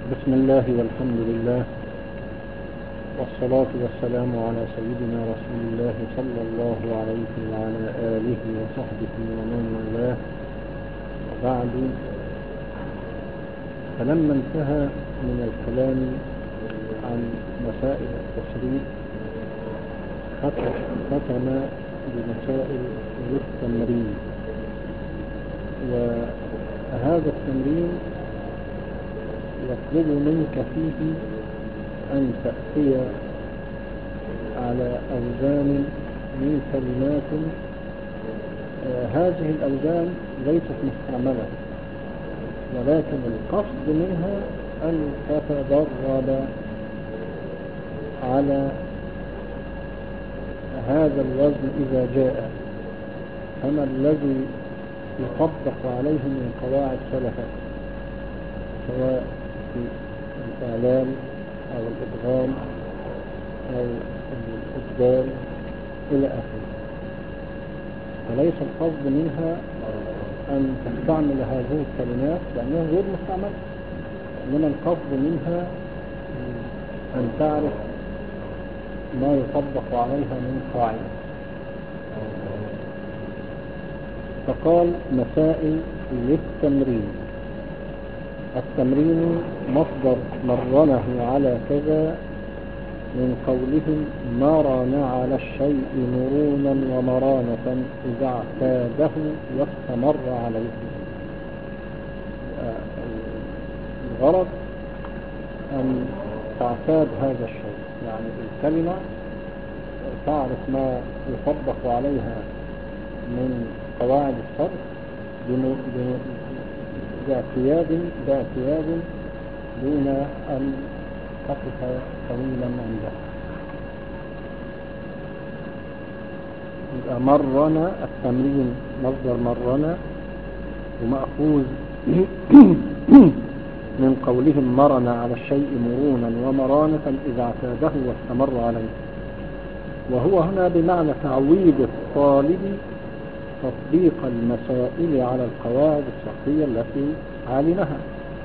بسم الله والحمد لله والصلاة والسلام على سيدنا رسول الله صلى الله عليه وعلى آله وصحبه ومن والاه وبعد فلما انتهى من الكلام عن مسائل التصريف ختم بمسائل للتمرين وهذا التمرين يطلب منك فيه أن تأتي على أوزان من كلمات آه هذه الأوزان ليست مستعملة ولكن القصد منها أن تتدرب على هذا الوزن إذا جاء فما الذي يطبق عليه من قواعد سلفة سواء في الإعلام أو الإدغام أو الإبدال إلى آخره فليس القصد منها أن تستعمل هذه الكلمات لأنها غير مستعملة إنما القصد منها أن تعرف ما يطبق عليها من قاعدة فقال مسائل للتمرين التمرين مصدر مرنه على كذا من قولهم مرن على الشيء مرونا ومرانة إذا اعتاده واستمر عليه الغرض أن تعتاد هذا الشيء يعني الكلمة تعرف ما يطبق عليها من قواعد الصرف باعتياد باعتياد دون أن تقف طويلا عندها يبقى مرنا التمرين مصدر مرنا ومأخوذ من قولهم مرن على الشيء مرونا ومرانة إذا اعتاده واستمر عليه وهو هنا بمعنى تعويد الطالب تطبيق المسائل على القواعد الصحية التي علمها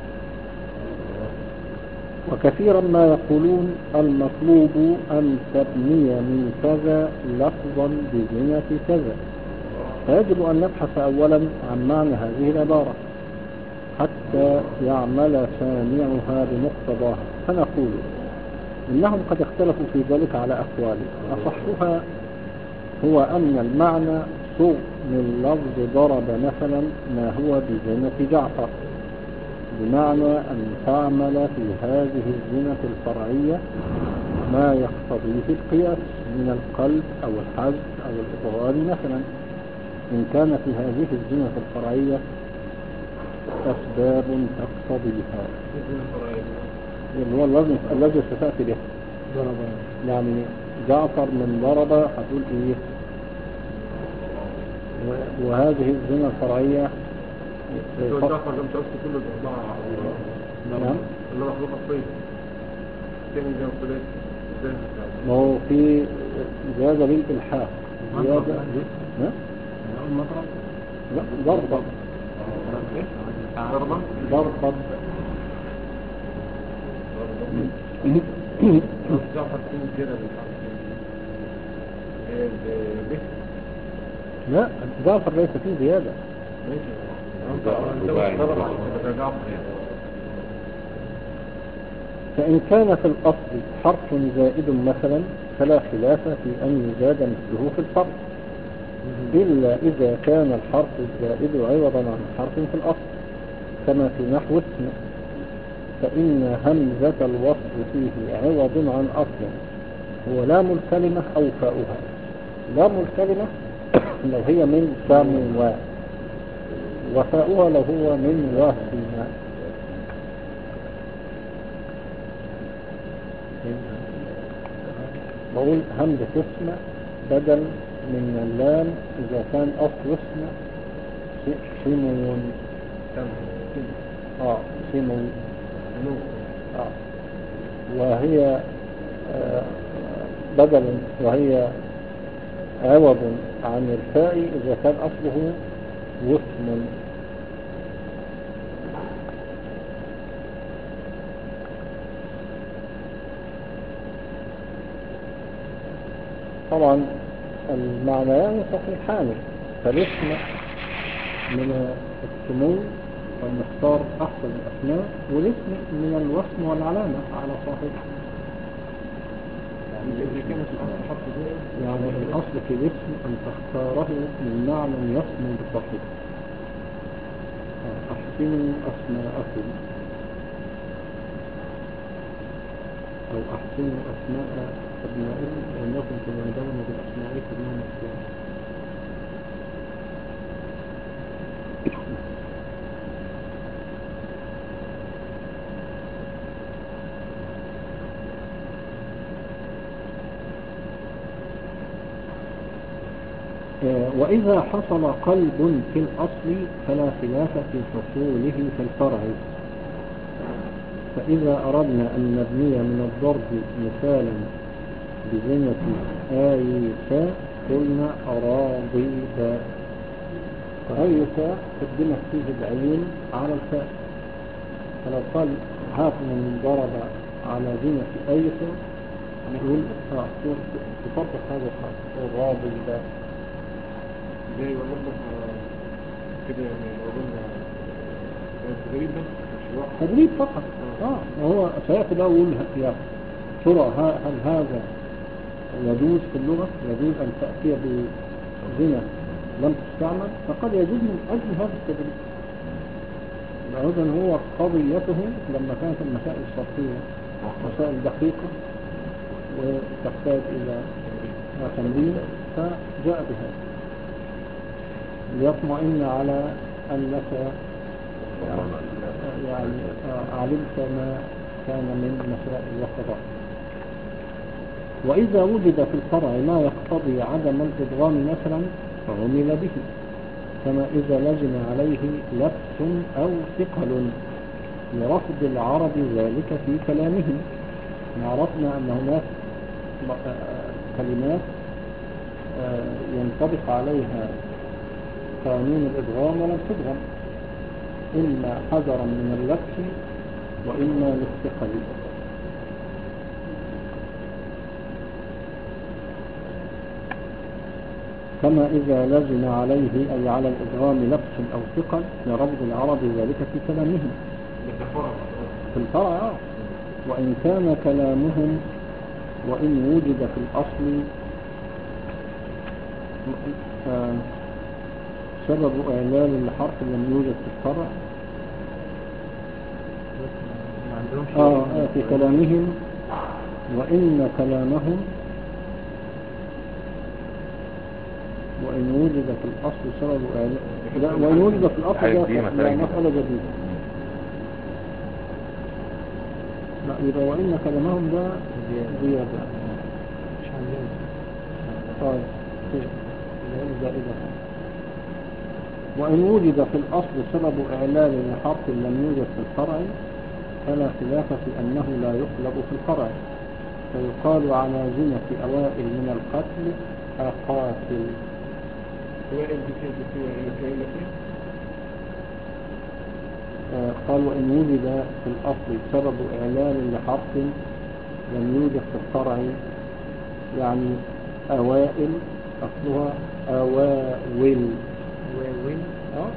وكثيرا ما يقولون المطلوب أن تبني من كذا لفظا بزنة كذا فيجب أن نبحث أولا عن معنى هذه العبارة حتى يعمل سامعها بمقتضاها فنقول إنهم قد اختلفوا في ذلك على أقوال أصحها هو أن المعنى صغ من لفظ ضرب مثلا ما هو بزنة جعفر بمعنى أن تعمل في هذه الزنة الفرعية ما يقتضيه القياس من القلب أو الحذف أو الإطغال مثلا إن كان في هذه الزنة الفرعية أسباب تقتضيها اللي هو الوزن الذي ستأتي به ضرب يعني جعفر من ضرب هتقول ايه وهذه الزنا الفرعية جعفر لم ترسل كل الأربعة نعم اللي هو مخلوق الطيب تاني زي ما قلت ما هو في زيادة للإلحاق زيادة نعم المطرب لا ضربة ضربة ضربة جعفر تكون كده بالحرف به لا جعفر ليس فيه زيادة ماشي رباعي. ضرب عشان جعفر يعني فإن كان في الأصل حرف زائد مثلا فلا خلاف في أن يزاد مثله في الفرق إلا إذا كان الحرف الزائد عوضا عن حرف في الأصل كما في نحو اسم فإن همزة الوصل فيه عوض عن أصل هو لام الكلمة أو فاؤها لام الكلمة لو هي من سمو وفاؤها لو هو من وهم بقول همزة اسم بدل من اللام إذا كان أصل اسم سمو اه سمو آه. وهي آه بدل وهي عوض عن الفاء إذا كان أصله وسم طبعا المعنيان صحيحان فالاسم من السمو أو مختار أحسن الأسماء والاسم من الوسم والعلامة على صاحبه يعني إذا كان الأصل حرف زي يعني الأصل في الاسم أن تختاره من معنى يسمو بصاحبه أحسنوا أسماءكم أو أحسنوا أسماء أبنائكم فإنكم تنادون بأسمائكم يوم القيامة آه، وإذا حصل قلب في الأصل فلا خلاف في حصوله في الفرع فإذا أردنا أن نبني من الضرب مثالا بزنة آيسا قلنا أراضيها فآيسا قدمت فيه العين على الفاء فلو قال هات من ضرب على زنة آيسا نقول آه تطبق هذا الحرف أراضيها زي ما برضه كده يعني لو قلنا تدريب بس مش واحد تدريب فقط اه وهو سيأتي بقى ويقول يا ترى ها- هل هذا يجوز في اللغة يجوز أن تأتي بزنا لم تستعمل فقد يجوز من أجل هذا التدريب إذا هو قضيته لما كانت المسائل الصرفية مسائل دقيقة وتحتاج إلى تمرين فجاء بهذا ليطمئن على أنك يعني آه، علمت ما كان من مسائل وقضاء وإذا وجد في الفرع ما يقتضي عدم الإدغام مثلا فعمل به كما إذا لزم عليه لبس أو ثقل لرفض العرب ذلك في كلامهم عرفنا أن هناك م- آه، كلمات آه، ينطبق عليها قانون الإدغام ولم تدغم إما حذرا من اللبس وإما للثقل كما إذا لزم عليه أي على الإدغام لبس أو ثقل لرفض العرب ذلك في كلامهم ده فرع في الفرع آه. وإن كان كلامهم وإن وجد في الأصل آه، سبب إعلان لحرف لم يوجد في الفرع ما عندهمش آه آه، في كلامهم وإن كلامهم وإن وجد في الأصل سبب إعلان لا وإن وجد في الأصل حاجة ده جديدة، لا مسألة جديدة. مسألة جديدة لا يبقى وإن كلامهم ده زيادة مش عندنا طيب طيب. يبقى زائدة وإن وجد في الأصل سبب إعلان لحرف لم يوجد في الفرع فلا خلاف في أنه لا يقلب في الفرع فيقال على زنة أوائل من القتل أقاتل وائل بكيف بكيف بكيف بكيف آه، قال وإن وجد في الأصل سبب إعلان لحرف لم يوجد في الفرع يعني أوائل أصلها أواول وين أه؟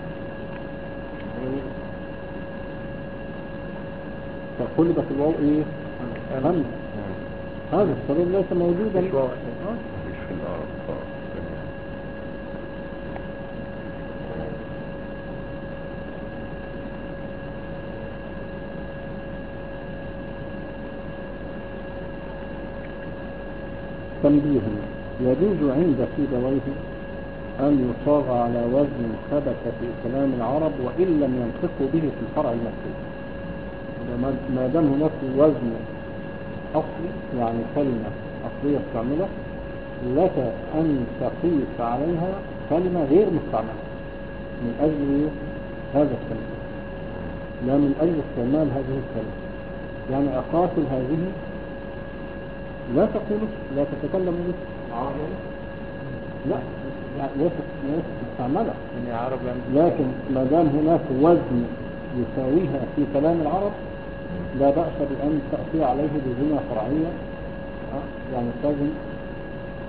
فقلبت الواو إيه؟ همز هذا السبب ليس موجودا مش واو آه. مفيش في الأرض خالص تنبيه يجوز عند سيبويه أن يصاغ على وزن ثبت في كلام العرب وإن لم ينطقوا به في الفرع المكتوب إذا ما- ما دام هناك وزن أصلي يعني كلمة أصلية مستعملة لك أن تقيس عليها كلمة غير مستعملة من أجل هذا الكلمة لا من أجل استعمال هذه الكلمة يعني أقاتل هذه لا تقول لا تتكلم به عربي لا لا، ليست ليست مستعملة يعني عرب لم لكن ما دام هناك وزن يساويها في كلام العرب لا بأس بأن تأتي عليه بزنة فرعية آه، يعني تزن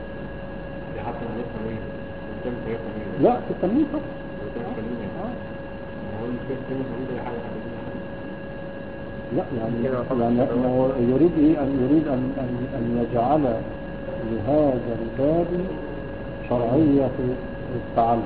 حتى لو لسه ايه قدام ثلاثة مية لا في التنوين فقط قدام سليم يعني آه. هو اللي كان كلمة موجودة أي حاجة حددين لا يعني كده فقط يعني الأول. هو يريد ايه ان يريد ان ان ان يجعل لهذا الباب شرعية التعلم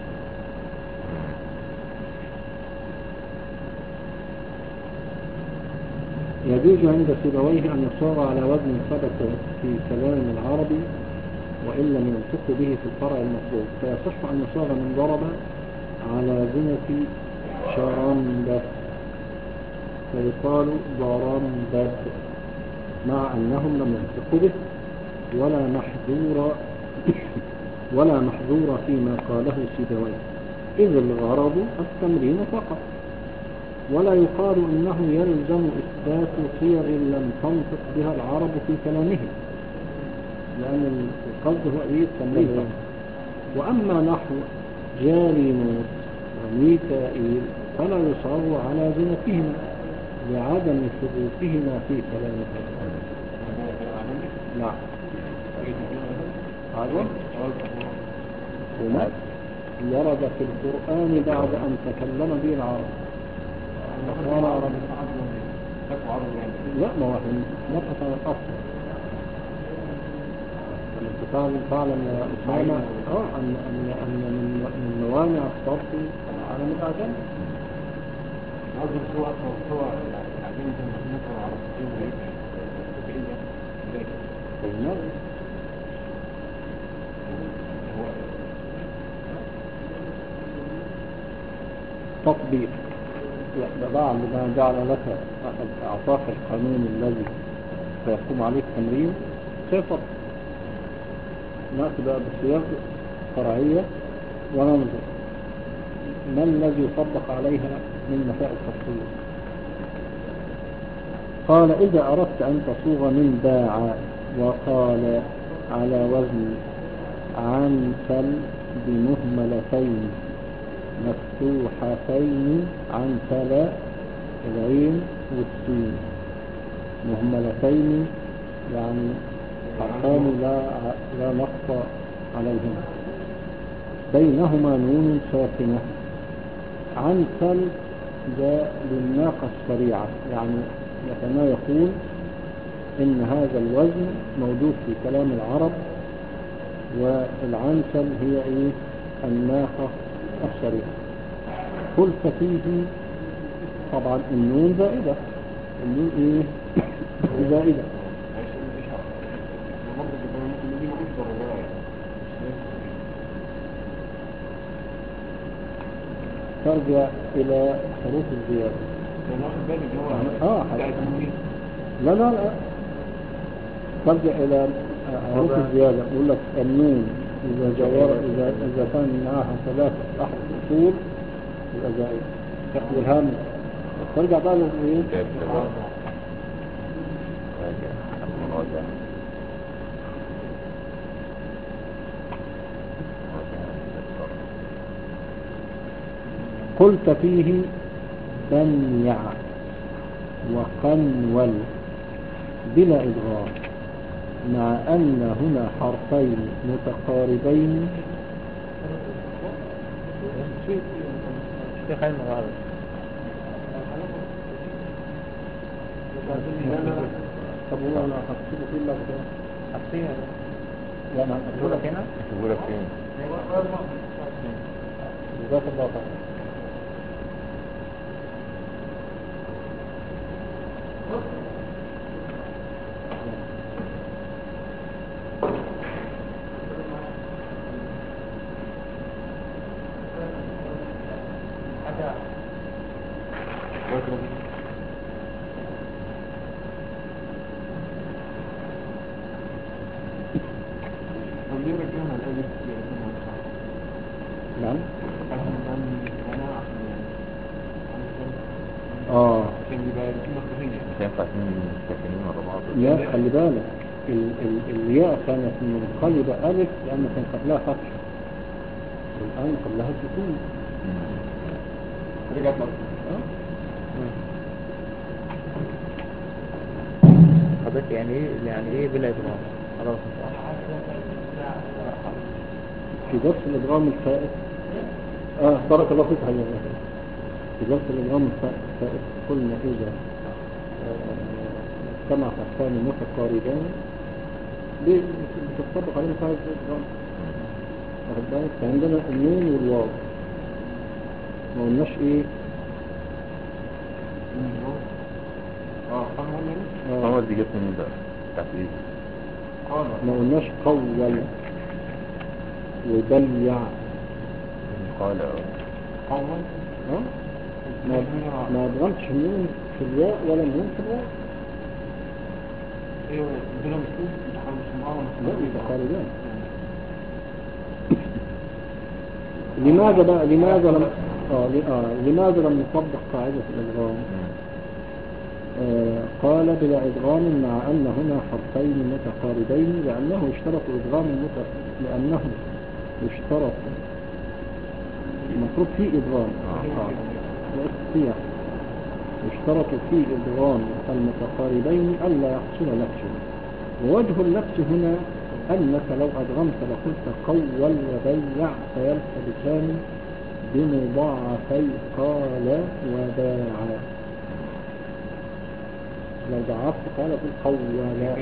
يجوز عند سيبويه أن يصاغ على وزن ثبت في كلام العربي وإن لم ينطق به في الفرع المطلوب فيصح أن يصاغ من ضرب على زنة شرنبت فيقال ضرنبت مع أنهم لم ينطقوا به ولا محذور ولا محذور فيما قاله سيبويه إذ الغرض التمرين فقط ولا يقال إنه يلزم إثبات صيغ لم تنطق بها العرب في كلامهم لأن القصد هو إيه التمرين فقط وأما نحو جالينوس وميكائيل فلا يصاب على زنتهما لعدم ثبوتهما في كلام الرسول نعم هذا وما ورد في القرآن بعد أن تكلم به العرب وقال عرب لا ما هو احنا نبحث عن الأصل أنت تعلم تعلم يا أسامة آه أن أن أن من من موانع الصرف العالم الأعجمي قصدي هو هو عايزين نقرا على الصين ويبقى ذلك قلنا هو تطبيق لا ده بعد ما جعل لك أحد أعطاك القانون الذي سيقوم عليه التمرين سيطبق نأتي بقى بصيغ فرعية وننظر ما الذي يطبق عليها من مسائل التفصيل قال إذا أردت أن تصوغ من باع وقال على وزن عنسل بمهملتين مفتوحتين عنسل العين والسين مهملتين يعني حرفان لا لا نقص عليهما بينهما نون ساكنة عنسل ده للناقة السريعة يعني مثلا يقول إن هذا الوزن موجود في كلام العرب والعنسل هي إيه الناقة السريعة قلت فيه طبعا النون زائدة النون إيه زائدة معلش ايش برضه بيبقى ممكن يجي مصدر بقى ترجع إلى حروف الزيادة انا واخد بالي ان هو آه، بتاع التنوين لا لا لا ترجع إلى حروف طبعا. الزيادة يقول لك النون إذا جور إذا إذا كان معها ثلاثة أحرف أصول يبقى زائد والهام ترجع بقى لإيه؟ جاب سبب راجع المراجع مراجع للصرف قلت فيه بنيع وقنول بلا إدغام مع أن هنا حرفين متقاربين في خير مغارب طب هو أنا هكتبه في اللفظ ده حرفيا لا أنا هكتبه لك هنا شوفوا لك فين جزاك الله خير طب ليه رجعنا الالف في اسمها صح؟ نعم عشان من انا عشان عشان آه عشان يبقى في مخرجية مش هينفع اتنين ساكنين ورا بعض لا خلي بالك ال ال الياء كانت منقلبة ألف لأن كان قبلها فتح والآن قبلها سكون مم. رجعت لك آه. حضرتك يعني ايه يعني ايه بلا ادغام خلاص في درس الإدغام الفائت آه بارك الله فيك حبيبي في درس الإدغام الفائت الفائت قلنا إذا آه، سمع حرفان متقاربان دي بتطبق عليهم قاعدة الإدغام واخد بالك فعندنا النون والواو ما قلناش إيه اه قال ولا ايه؟ آه هو دي جت منين بقى بتاعت ايه قال ما قلناش قول وبلع قال قول ها ما ما ادغمتش النون في الياء ولا النون في الواو ايوه الدنيا مسؤول تحاول تسمعها لا متقاربان لماذا بقى لماذا لم آه ل- آه لماذا لم نطبق قاعدة الإدغام آه قال بلا إدغام مع أن هنا حرفين متقاربين لأنه اشترط إدغام مت... لأنه اشترط المفروض فيه إدغام آه. الصيغ يشترط في إدغام المتقاربين ألا يحصل لبس ووجه اللبس هنا أنك لو أدغمت لقلت قول وبيع فيلتبسان بمضاعفي قال وباع لو ضعفت قال قل قول وبيع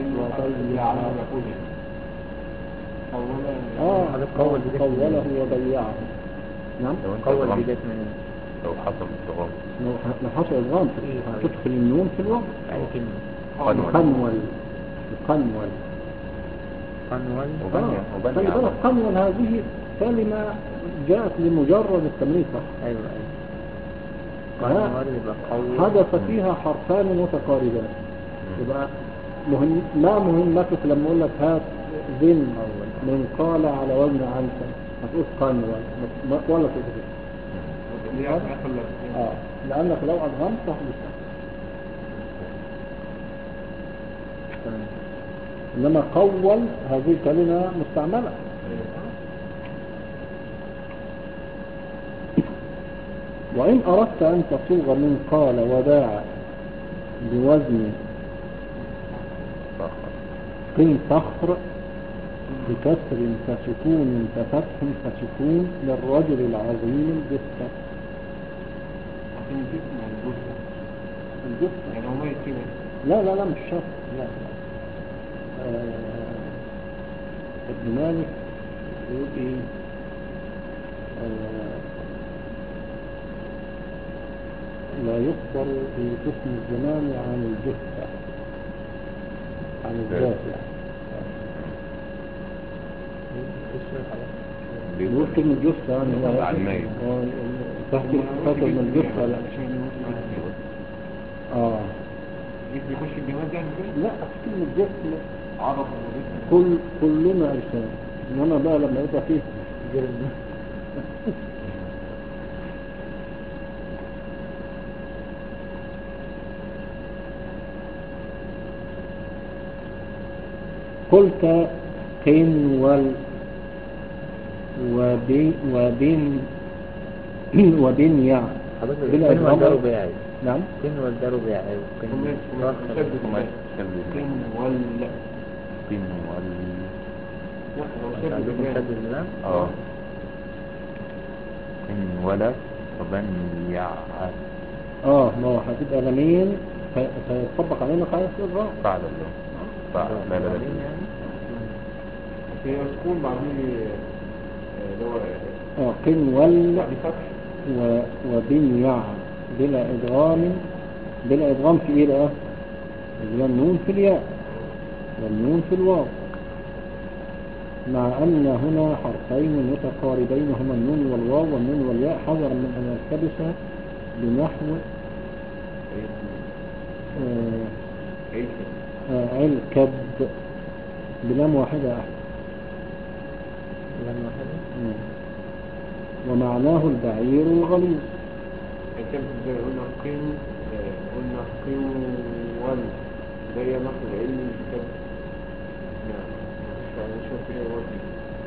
آه هذا قول بجسم قوله وبيعه نعم لو انت قول أدغمت، دي جت منين لو حصل ادغام لو ح- لو حصل إدغام هتدخل النون في الوقت أي كلمة قنول قنول قنول قنول وبني آه، وبني خلي بالك عظم. قنول هذه كلمة جاءت لمجرد التمريض فقط أيوة أيوة ها؟ قنول يبقى قول حدث فيها حرفان متقاربان يبقى مهم ما مهمتك لما اقول لك هات ذن من قال على وزن عنك هتقول قنول ما- ولا تقول كده اه لانك لو ادغمت تحدث تمام انما قول هذه كلمة مستعملة وإن أردت أن تصوغ من قال وداع بوزن فخر. قن صخر بكسر فسكون ففتح فسكون للرجل العظيم الجثة الجثة يعني هو ميت كده لا لا لا مش شرط لا لا آه، ابن مالك يقول ايه آه، لا يخبر في قسم الزمان عن الجثة عن الذات يعني يقول كلمة جثة يعني هو عن الميت. هو تحكي فاكر من الجثة لا اه بيخش الجماد يعني كده لا كلمة جثة عرف ولا كل كلنا أجسام إنما بقى لما يبقى فيه جلد قلت قن وال وبن وبن وبنيع حضرتك بلا فين إدغام. والدار بيعي نعم فين والدار بيعي وفين هم فخر وما شد قن ولا قن وال لا هو انت شد عندكم الجماد. شد اللام اه قن ولا وبني يع اه ما هو هتبقى لمين في- فيطبق علينا قاعدة الإضرار فعل اللون فعل لا لا لا بعدين يعني هي سكون بعدين آه، اللي هو اه قن وال بعد فتح و- وبنيع بلا إدغام بلا إدغام في إيه بقى اللي هي النون في الياء والنون في الواو مع أن هنا حرفين متقاربين هما النون والواو والنون والياء حذرا من أن يلتبس بنحو آه، عيسى آه، علكب بلام واحدة أحد لام واحدة مم. ومعناه البعير الغليظ كان زي قلنا قن آه، قلنا قن ول ده هي نقل العلم كتاب نعم مش مش كده وجه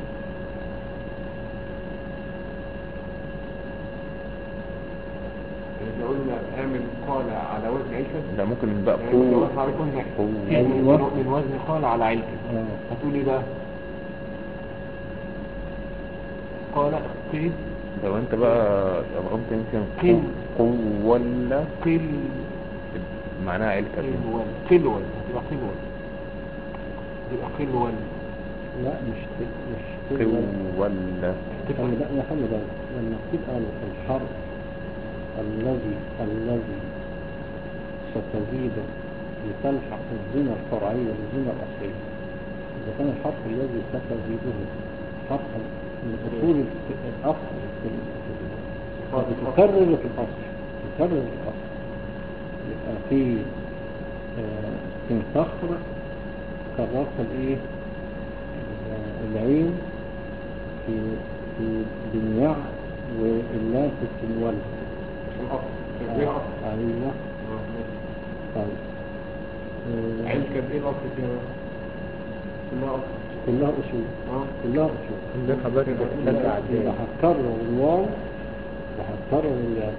إذا قلنا آمن قال على وزن عيسى لا ممكن بقى يعني لو قوة احنا قلنا قوة أيوة. من وزن قال على عيسى آه. هتقول ايه بقى؟ قال قيل لو انت بقى ابغمت يمكن قل. قوة قل معناها علكة قلول قلول هتبقى قلول هتبقى قلول لا مش ت- مش تقول قوة خلي بالك خلي بالك لما تبقى الحرف الذي الذي ستزيده لتلحق الزنا الفرعية بالزنا الأصلية إذا كان الحرف الذي ستزيده حرفا من أصول الت- الأصل في ال- في ال- بتكرر في الأصل تكرر في الأصل يبقى في آه، في صخر كررت الإيه ال- العين في في بنيع واللام في السنوال الأصل زي أصل أيوه طيب آه، عيل كان إيه الأصل فيها بقى؟ كلها أصل كلها أصول اه كلها أصول اللي حضرتك بتشجع يبقى عليه هتكرر الواو وهتكرر اللام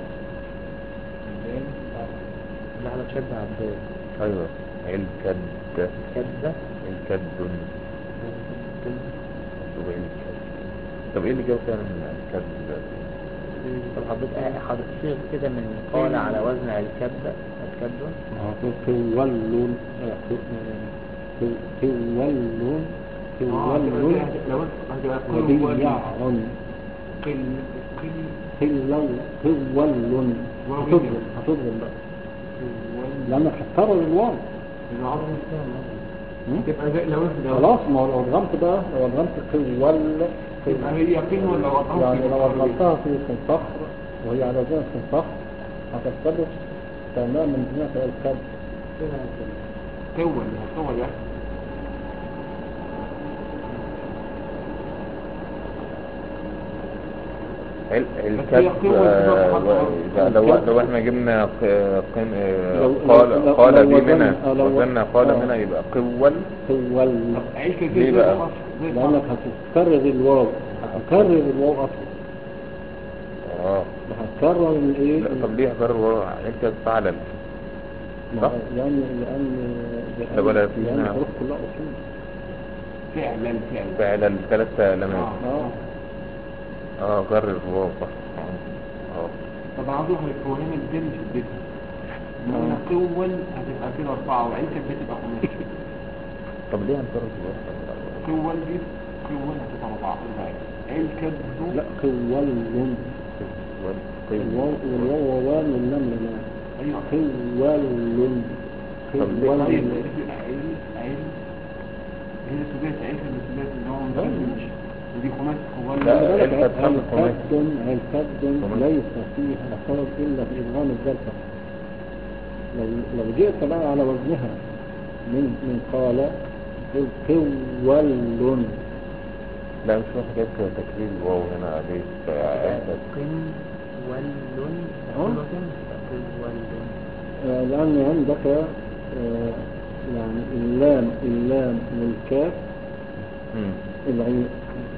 اللي احنا بتشجع عليه ايوه الكد كده الكد مكتوب الكد طب ايه اللي جاب فعلا الكد طب حضرتك حضرتك صيغ كده من قال على وزن الكبة الكبة تولون تولون تولون لو هتبقى قلول وبيع قل قل تلو تولون هتضرب هتضرب بقى قلول لأنك هتكرر الواو إذا عرض م? تبقى زي لو لو خلاص ما هو لو ادغمت بقى لو ادغمت قول تبقى هي قل ولا وضعها يعني لو ادغمتها في صخر وهي على وزن صخر هتختلف تماما جناح الكلب قول قول يعني ال- هي الكد قوة آه، تبقى و- إذا لو الكد. لو احنا جبنا ق- قن آه، لو- قال لو- لو- قال لو لي وزن- منها آه، لو- وزننا قال آه. منها يبقى قول قول عيل كده ليه زي بقى؟ الأصل زي لأنك الأصل هتكرر الواو هتكرر الواو أصلا اه وهتكرر الايه لا طب ليه هكرر ورا الكد فعلا ما- صح؟ لأن لأن لا ولا لأن في لأن هنا. الحروف كلها أصول فعلا فعلا فعل الثلاث لمات اه اه اه كرر واو صح اه طب عاوز اروح للقوانين الدين شدتها آه. قلنا قول هتبقى كده أربعة وعين كانت بتبقى خمسة طب ليه هنكرر الواو قول دي قول هتبقى أربعة عين كانت لا قول الواو والواو ووان واللام لام أيوة قول طب قول طيب عين عين هي سجاية عين كانت سجاية اللي هو مثلث ودي خماسي قول لا. خلي بالك الكد خمس خماسي. الكد الكد خماسي. ليس فيها سبب إلا في إدغام الجلسة لو لو جئت بقى على وزنها من من قال قول لا مش واحد جاب تكرير الواو هنا ليه فعلت قم ولن آه. قوة قم ولن آه، لأن عندك آه، يعني اللام اللام والكاف العين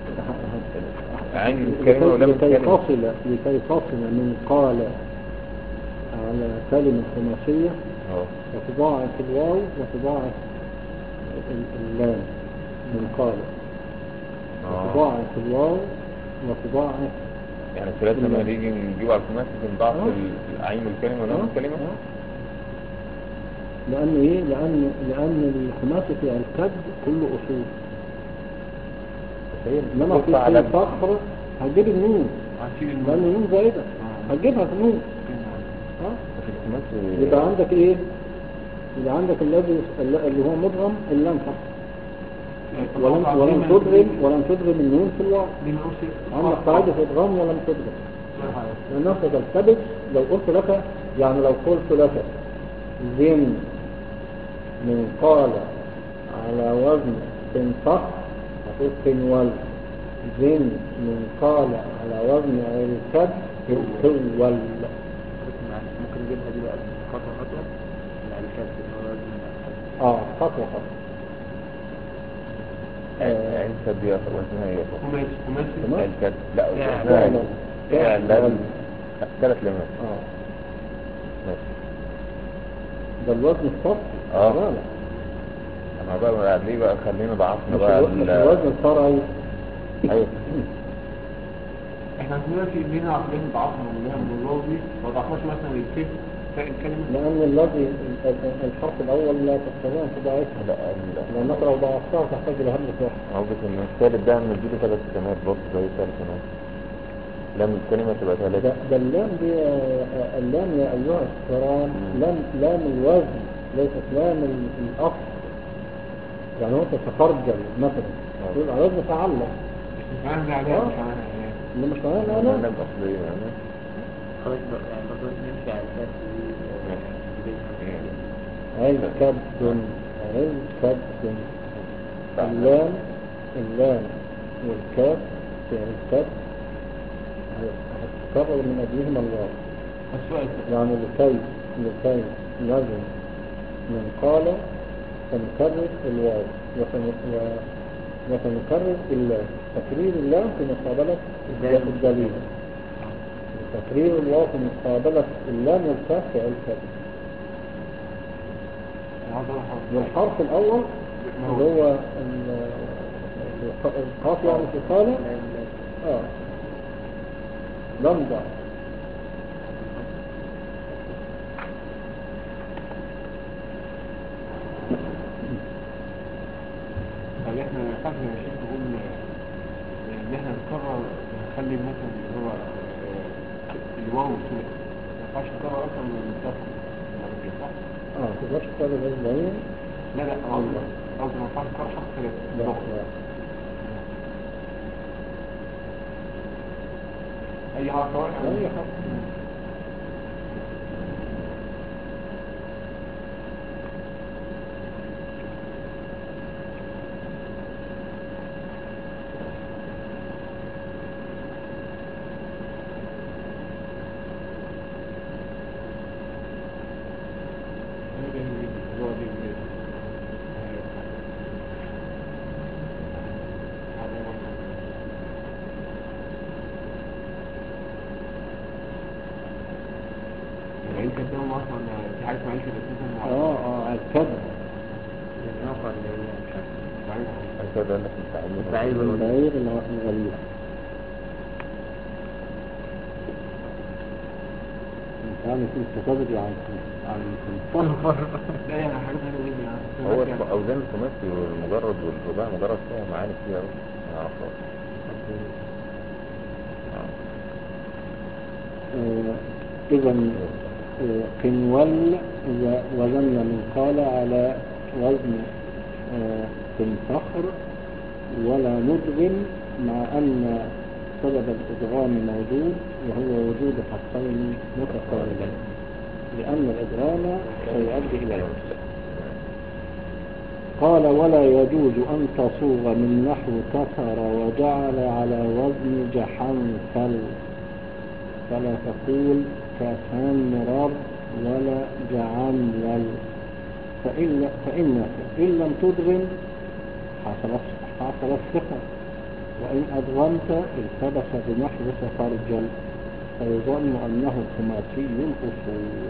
عين الكلمة ولام لكي الكلمة تصل لكي تصل من قال على كلمة خماسية اه وتضاعف الواو وتضاعف ال- اللام من قال اه تضاعف الواو وتضاعف يعني الثلاثة لما نيجي نجيب على الخماسي بنضاعف آه. ال- العين والكلمة ولام آه، الكلمة آه. لأن إيه؟ لأن لأن الخماسي في الكد كله أصول هي إنما في بتبص على في صخر هتجيب النون هتشيل لأن النون النون زايدة آه. هتجيبها في النون اه في الخماسي يبقى عندك ايه يبقى عندك الذي اللي هو مدغم اللام فقط ولم ولم تدغم ولم تدغم النون في الواو عندك قاعدة ادغام ولم تدغم لأنك تلتبس لو قلت لك يعني لو قلت لك زن من قال على وزن تنصح هتقول تنول زن من قال على وزن الكد تول ممكن نجيبها دي بقى خطوة خطوة مع الكسب اللي هو لازم الكسب اه خطوة خطوة آه. عين كد دي وزنها ايه خماسي خماسي تمام عين كد لا فعل. وزنها ايه فعل. فعلا ثلاث لمات اه ماشي ده الوزن الصفي آه. لا لا انا بقى ليه بقى خلينا ضعفنا مش بقى الو- مش ال- الوزن الفرعي ايوه احنا دلوقتي لينا عقلين ضعفنا ولينا الماضي ما ضعفناش مثلا الكيف تاء الكلمة لأن الذي ال- ال- الحرف الأول لا تستطيع أن تضاعفها لا ال- لأنك لو ضاعفتها تحتاج إلى همزة واحدة قصدك ان الثالث ده نديله ثلاث كلمات برضه زي ثلاث كلمات لم الكلمة تبقى ده, ثلاثة ده اللام دي آه، اللام يا أيها الكرام مم. لام لام الوزن ليست لام ال- الأصل يعني هو تتخرجل مثلا آه. تقول على وزن تعلم مش معناها عليها مش معناها عليها اللي مش معناه لا أنا لم أصلية يعني خلاص بقى يعني برضه نمشي على الكاس عين كبد عين كبد اللام اللام والكاف في الكبد هتتكرر من أجلهما الواو السؤال يعني لكي لكي لازم من قال تنكرر الواو وتن- و- وتنكرر اللام تكرير اللام في مقابلة الدليل تكرير الواو في مقابلة اللام والكاف في الكبد والحرف الأول اللي هو ال- الق- القاف يعني في قال اه لم ضع طب احنا قبل يا شيخ نقول ان احنا نكرر نخلي مثلا اللي هو آه، الواو كده ما ينفعش نكرر اكتر من المسافه المرتين صح؟ اه تقدرش تكرر الضمير لا لا قصدي قصدي ما ينفعش نكرر حرف ثلاثة لا ضغط. لا اي حرف سواء أي حرف. هو دي ال- هذا هو العين كدام اصلا في حاجه اسمها عين كده اساسا اه اه الكذب النقطة اللي هي مش عارف بعيد عشان كده قال لك التعليم التعليم. أيوة. البعير اللي هو الغليل يعني في تكذب عن عن الفرق لا يعني حاجات حلوه جدا يعني هو بس يعني- أوزان الخماسي والمجرد والرباعي مجرد فيها معاني كتير أوي ما أعرفهاش إذا قنول و- وزن من قال على وزن آه، قنفخر ولا مدغم مع أن سبب الإدغام موجود وهو وجود حرفين متقاربين لأن الإدغام سيؤدي إلى الوصل قال ولا يجوز أن تصوغ من نحو كسر وجعل على وزن جحنفل فلا تقول كثمرر ولا جعملل فإن فإنك إن لم تدغم حصلت حصلت ثقة وإن أدغمت التبس بنحو تفرجل فيظن أنه خماسي الأصول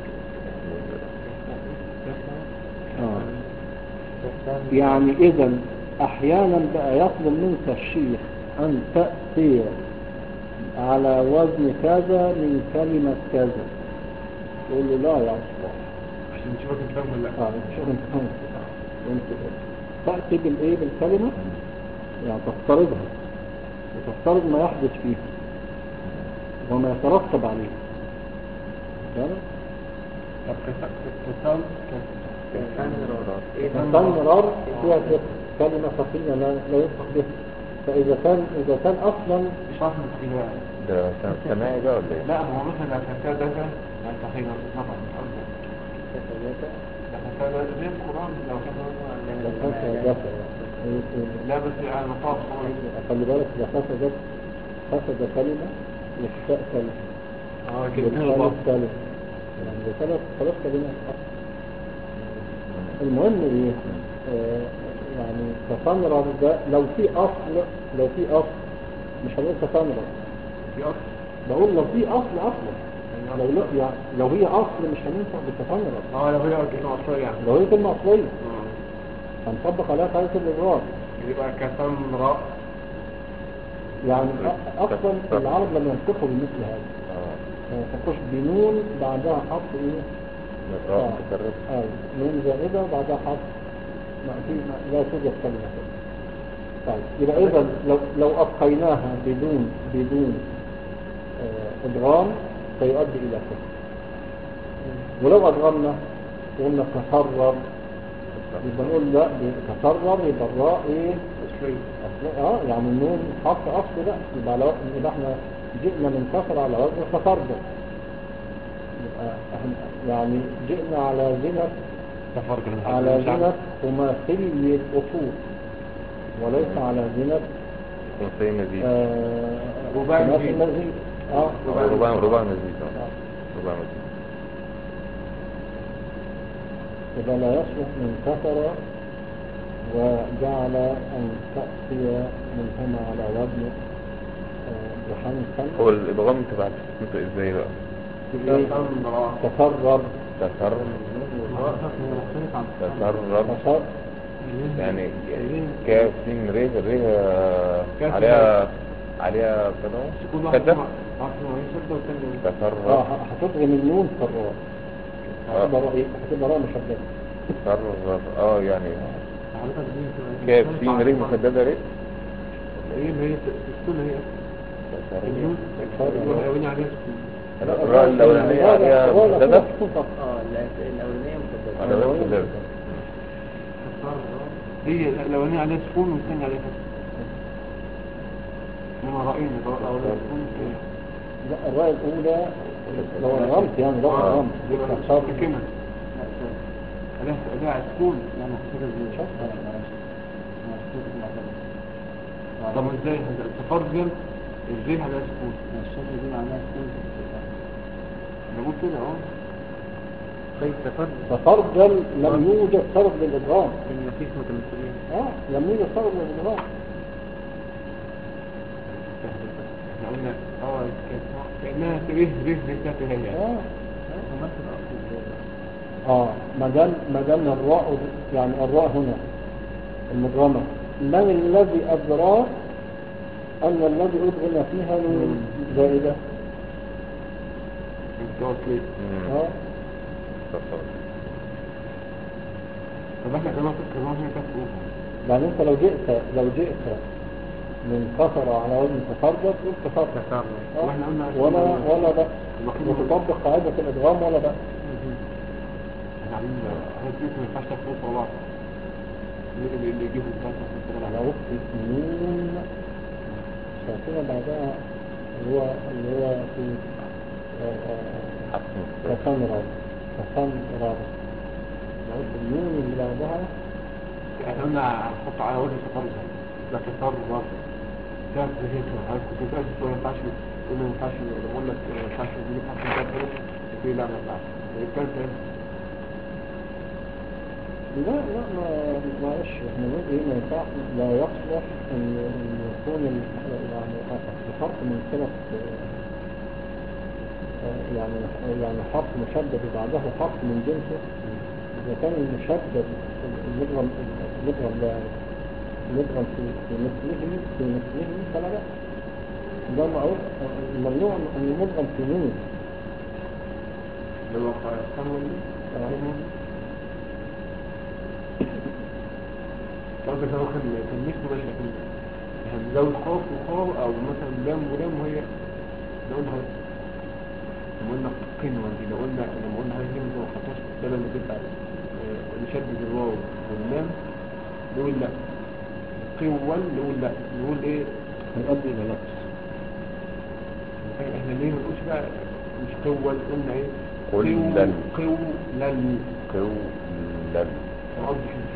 آه. يعني إذا أحيانا بقى يطلب منك الشيخ أن تأتي على وزن كذا من كلمة كذا تقول له لا يا أصبح عشان نشوفك انت فاهم ولا لا آه شوف انت فاهم وانت تأتي بالإيه بالكلمة يعني تفترضها وتفترض ما يحدث فيها وما يترتب عليه بالك؟ طب كسام كان مرار فيها كده كلمة خفية لا لا ينطق بها فإذا كان إذا كان أصلا مش عارف نتخيل بقى ده سم- سماعي بقى ولا ايه؟ لا ما هو مثلا لو كان ده ما نتخيل نفع مش قصدي لو كان ده زي القرآن لو كان لا خاصة جفا لا بس يعني مطاف خلي بالك ده خاصة جفا خاصة ده كلمة والشاء كلمة اه كده والثالث كلمة يعني ده ثلاث ثلاث كلمات المهم ايه آه يعني تفنرر ده لو في اصل لو في اصل مش هنقول تفنرر في أصل بقول لو في اصل اصلا لو لا يعني لو هي اصل مش هننفع بتفنرر اه لو هي كلمة أصلية يعني لو هي كلمة اصلية آه. هنطبق عليها قاعدة الإدراك يبقى كسام راء يعني أ- اصلا العرب لما ينطقوا بمثل هذا اه ما ينطقوش بنون بعدها حرف ايه راء متكرر آه. نون زائدة وبعدها حرف ما في ما لا توجد كلمة كده. طيب يبقى إذا لو لو أبقيناها بدون بدون آه، إدغام سيؤدي إلى كده ولو أدغمنا قلنا تسرب يبقى نقول لا تسرب يبقى الراء إيه أصلي أصل- اه يعني النون حرف أصل لا يبقى لو يبقى احنا جئنا من كسر على وزن تسرب يبقى احنا يعني جئنا على زنة تفرق على زنة خماسي الأصول وليس على زنة خمسية مزيد آه، رباعي خماسي مزيد. المزيد اه ربع ربع ربع مزيد اه آه. ربع مزيد إذا لا يصلح من كسر وجعل أن تأتي منهما على وزن آه، بحنسا هو الإدغام تبع تنطق ازاي بقى في إيه؟ تسرب تسرب مختلف عن تسرب تسرب يعني كاف سين ر ر كاف عليها عليها كده يكون واحد كده عارف انه يشد والثاني اه تسرب هتضغم النون في الراء آه. هتبقى راء ايه؟ هتبقى راء مشددة تسرب اه يعني حضرتك دي بتبقى كاف مختلفة سين عن ر الفرق. مسددة ر ايه ما هي السكون هي تسرب النون الاولاني عليها سكون الراء الأولانية عليها الراء الأولانية مسددة تكون فقط. اه لا- الأولانية مسددة على مسددة هي الاولاني عليها سكون والثاني عليها فتح انما رأينا الراء الاولاني سكون والثاني لا الراء الأولى لو الغمت يعني لو آه، الغمت يبقى تسرب. سكينة عليها عليها سكون لا محتاجة زي طب ازاي تفرجل ازاي عليها سكون الشكل دي معناها سكون نقول كده اه طيب تفرد تفرجل لم يوجد سبب للإدغام إن مفيش متمثلين اه لم يوجد سبب للإدغام احنا قلنا اه كانت- كأنها ره ره ره بتاعت هي يعني اه ممثل أصلي ازاي بقى اه ما دام ما دام الراء يعني الراء هنا المدغمة من الذي أدراك أن الذي أدغم فيها نون زائدة متواصلين اه تسرب طب احنا كمان فكر ما هي كانت روح يعني انت لو جئت لو جئت من كسر على وزن تفرد قلت تفرد تفرد آه. واحنا قلنا ولا ولا بأس المفروض وتطبق قاعدة الإدغام ولا بأس احنا عاملين هي دي ما ينفعش تفوت ورا بعض اللي اللي اللي يجيبوا ثلاثة ستة على سبعة وفق نون ساكنة بعدها اللي هو اللي هو في حسن تسمرر تسمرر على وفق النون اللي بعدها احنا قلنا هنحط على وجه تفرج لا تفرج ده زي كده حضرتك كنت بتسأل شوية ما ينفعش تقول ما ينفعش لما اقول لك ما ينفعش تقول لك حسن ده فرق قلت لي لا ما ينفعش الكلام ده لا لا ما معلش احنا نقول ايه ما ينفعش لا يصلح ان ان يكون ال- يعني الحرف من ثلاث آه، يعني يعني حرف مشدد وبعده حرف من جنسه اذا كان المشدد المدغم المدغم لا المدغم في في مثله في مثله فلا لا ده معروف ممنوع ان المدغم في نون اللي هو خمول آه. قصدك هو كان كان مثله ماشي لكن هنزود خاف وخاء او مثلا لام ولام وهي لو قلنا لما قلنا قنوة دي لو قلنا لما قلنا هذه الهمزة ما حطهاش بدل ما تبقى آه، نشدد الواو واللام نقول لا قول نقول لا نقول ايه هيؤدي الى لبس احنا ليه ما نقولش بقى مش قول قلنا ايه قلل. قولل قولا قصدي كده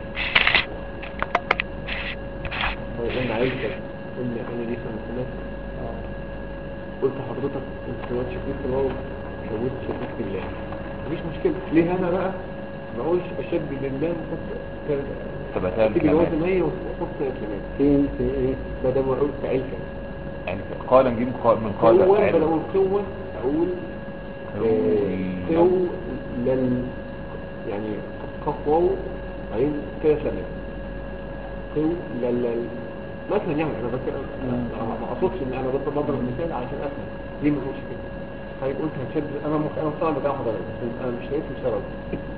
هو قلنا عيلتك قلنا انا دي سنة آه. قلت حضرتك انت دلوقتي شديت الواو شويت شديت بالله مفيش مشكلة ليه انا بقى ما اقولش اشدد اللام وحط ثبتها تيجي الواو بالكمال. زي ما هي وحط كمان فين في ايه بدل ما اقول في عيلتك يعني قال نجيب قال من قال قول علم. بدل اقول قوة اقول قولا. قو لل يعني قف واو بعدين ثلاث لمات قو لل مثلا يعني انا بس أنا ما اقصدش ان انا بضرب بضرب مثال عشان افهم ليه ما نقولش كده طيب قلت هتشد انا مخ... انا مقتنع بكلام حضرتك بس انا مش شايف له سبب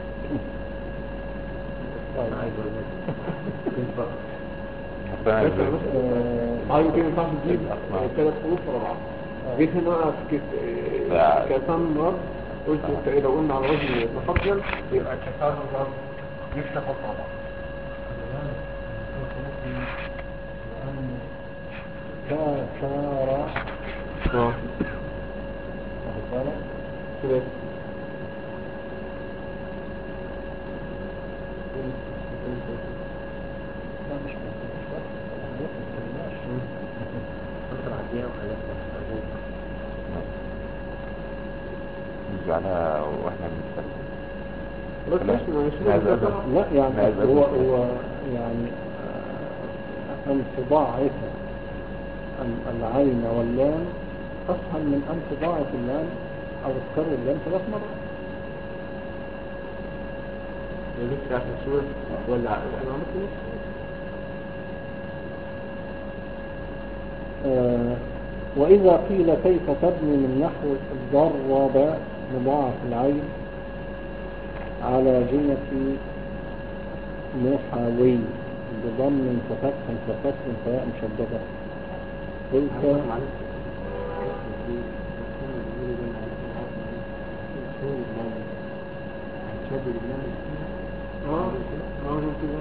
عايز اقول لك كنت بقى مقتنع بس ازاي؟ مثلا اه يمكن ما ينفعش تجيب الأسماء. ثلاث حروف ورا بعض جيت هنا بقى في لا. كسان مرض قلت انت ايه لو قلنا على وزن تفضل يبقى كسان مرض يفتح ورا بعض كسارة اه واخد بالك؟ كده لا مش بس مش بس الأحداث ما تكلمناش ممكن اعديها وخليها تبقى نجعلها واحنا بنتكلم بس لا. مش مش لا، لا، مش لا. لا يعني لا، أصل لا، هو لا. هو يعني آه، أن تضاعف ال- العين واللام أسهل من أن تضاعف اللام أو تكرر اللام ثلاث مرات لسه في السورة ولا انا عملت نص آه، وإذا قيل كيف تبني من نحو ضرب مضاعف العين على جنة محاوي بضم كفتح ككسر فياء مشددة قلت اه اه قلت كده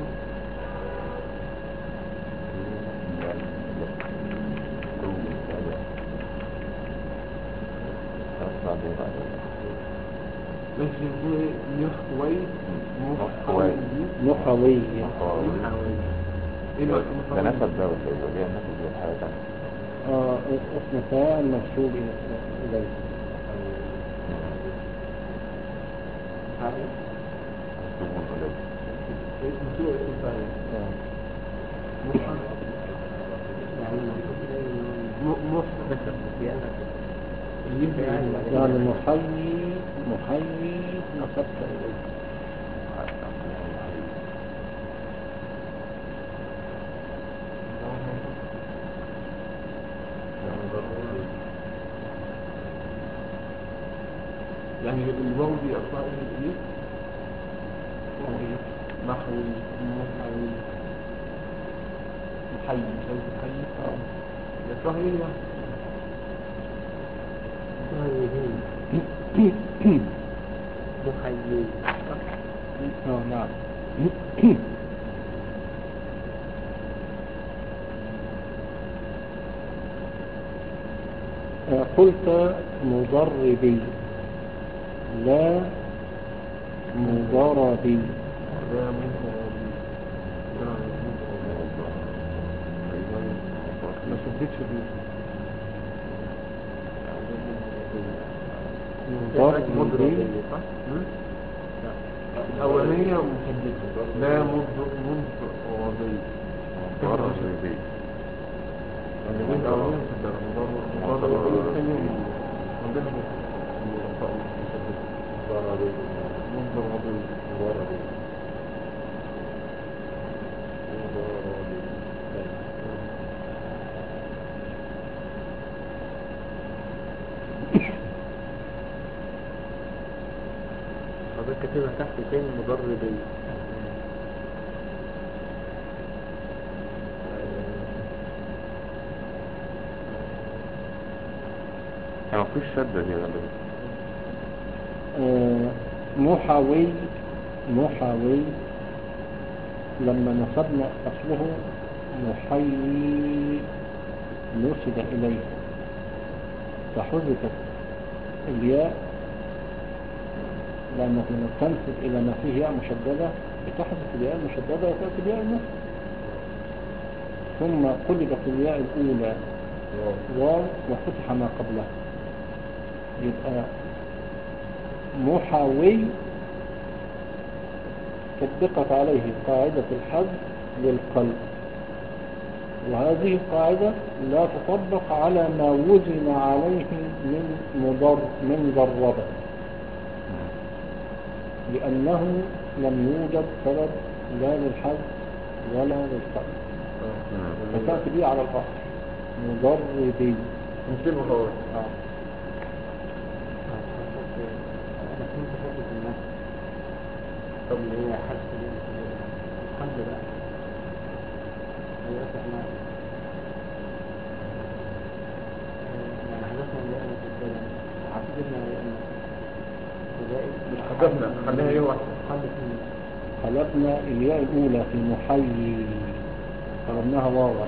بس يقول نخوي نخوي. محاوي ايه بقى ده نسب ده ولا ايه؟ ولا هي النسب دي حاجة تانية؟ آه اسم فاعل منسوب إليه مكتوبون قليل اسم سوء اسم فاعل يعني محيي محيي نسبت إليه يعني الواو دي اصلا ايه ايه محوي محوي محيي شايف محيي اه يصح ايه يعني محيي اه نعم آه، قلت مضربي لا مضربي ده ممكن ده ما شدتش دي مضربي الأولانية مشددة لا مض مض وضي مضرب بي الأولانية مشددة مضر مضر وضي الثانية عندنا مضر وضي مضر وضي حضرتك كاتبها تحت فين مضربي ما فيش شدة دي غالبا آه، محاوي محاوي لما نسبنا أصله محيي نسب إليه فحذفت الياء لأنك لما تنسب إلى ما فيه ياء مشددة بتحذف الياء المشددة وتأتي الياء النسب ثم قلبت الياء الأولى واو وفتح ما قبلها يبقى محاوي طبقت عليه قاعدة الحذف للقلب وهذه القاعدة لا تطبق على ما وزن عليه من مضر من ضربة لأنه لم يوجد سبب لا للحذف ولا للقلب مم. فتأتي به على الأصل مضربي نسيبه هو آه. انا كنت فاكر في النفس طب اللي هي حاسه دي الحمد لله دلوقتي احنا آه، يعني حدثنا اللي انا في البلد عقدنا لان وزائد مش حدثنا خليها ايه واحده حدث من قلبنا الياء الأولى في محيي قلبناها واوا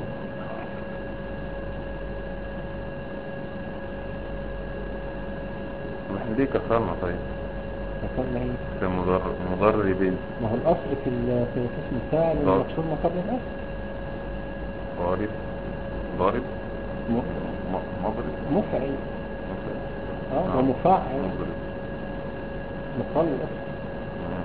واحنا ليه كسرنا طيب فكرنا ايه في مضر مضربي ما هو الأصل في ال- في اسم الفاعل ضرب. المكسور ما قبل الأصل ضارب ضارب م- م- مضرب مفعل مضرب. اه آه. ومفعل مضرب مقال الأصل مم.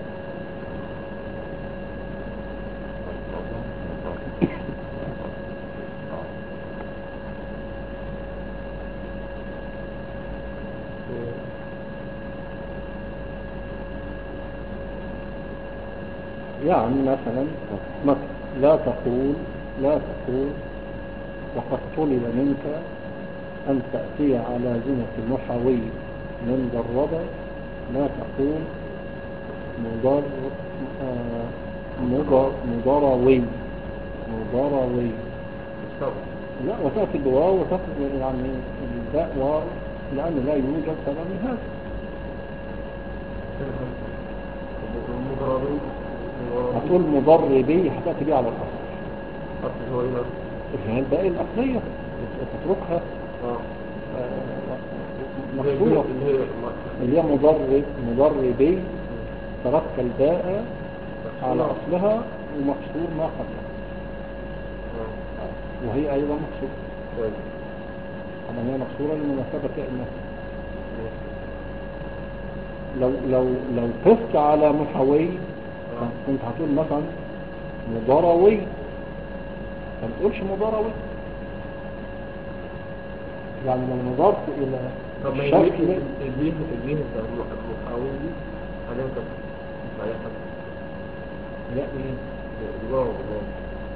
يعني مثلا مثلا لا تقول لا تقول وقد طلب منك أن تأتي على زنة محاوي من ضربة لا تقول مضر آه، مضر مضروي مضروي بالظبط لا وتأتي بواو وتأتي يعني الباء واو لأن لا يوجد سبب من هذا المضربين هتقول مضربي هتأتي بيه على الأصل اصل هو ايه بقى؟ هي الباقي الأصلية تتركها اه آه، اللي هي مكسورة اللي هي اللي هي مضرب مضربي تركت الباء على أصلها ومكسور ما قبلها اه وهي أيضا مكسورة طيب طبعا هي مكسورة لمناسبة كائنها لو لو لو قست على محاوي كنت هتقول مثلا مضروي ما تقولش مضروي يعني لو نظرت إلى طب ما هي الشكل الجيه الجيه الجيه المحاول دي عليها كسر مش عليها حاجة لا إيه الواو الواو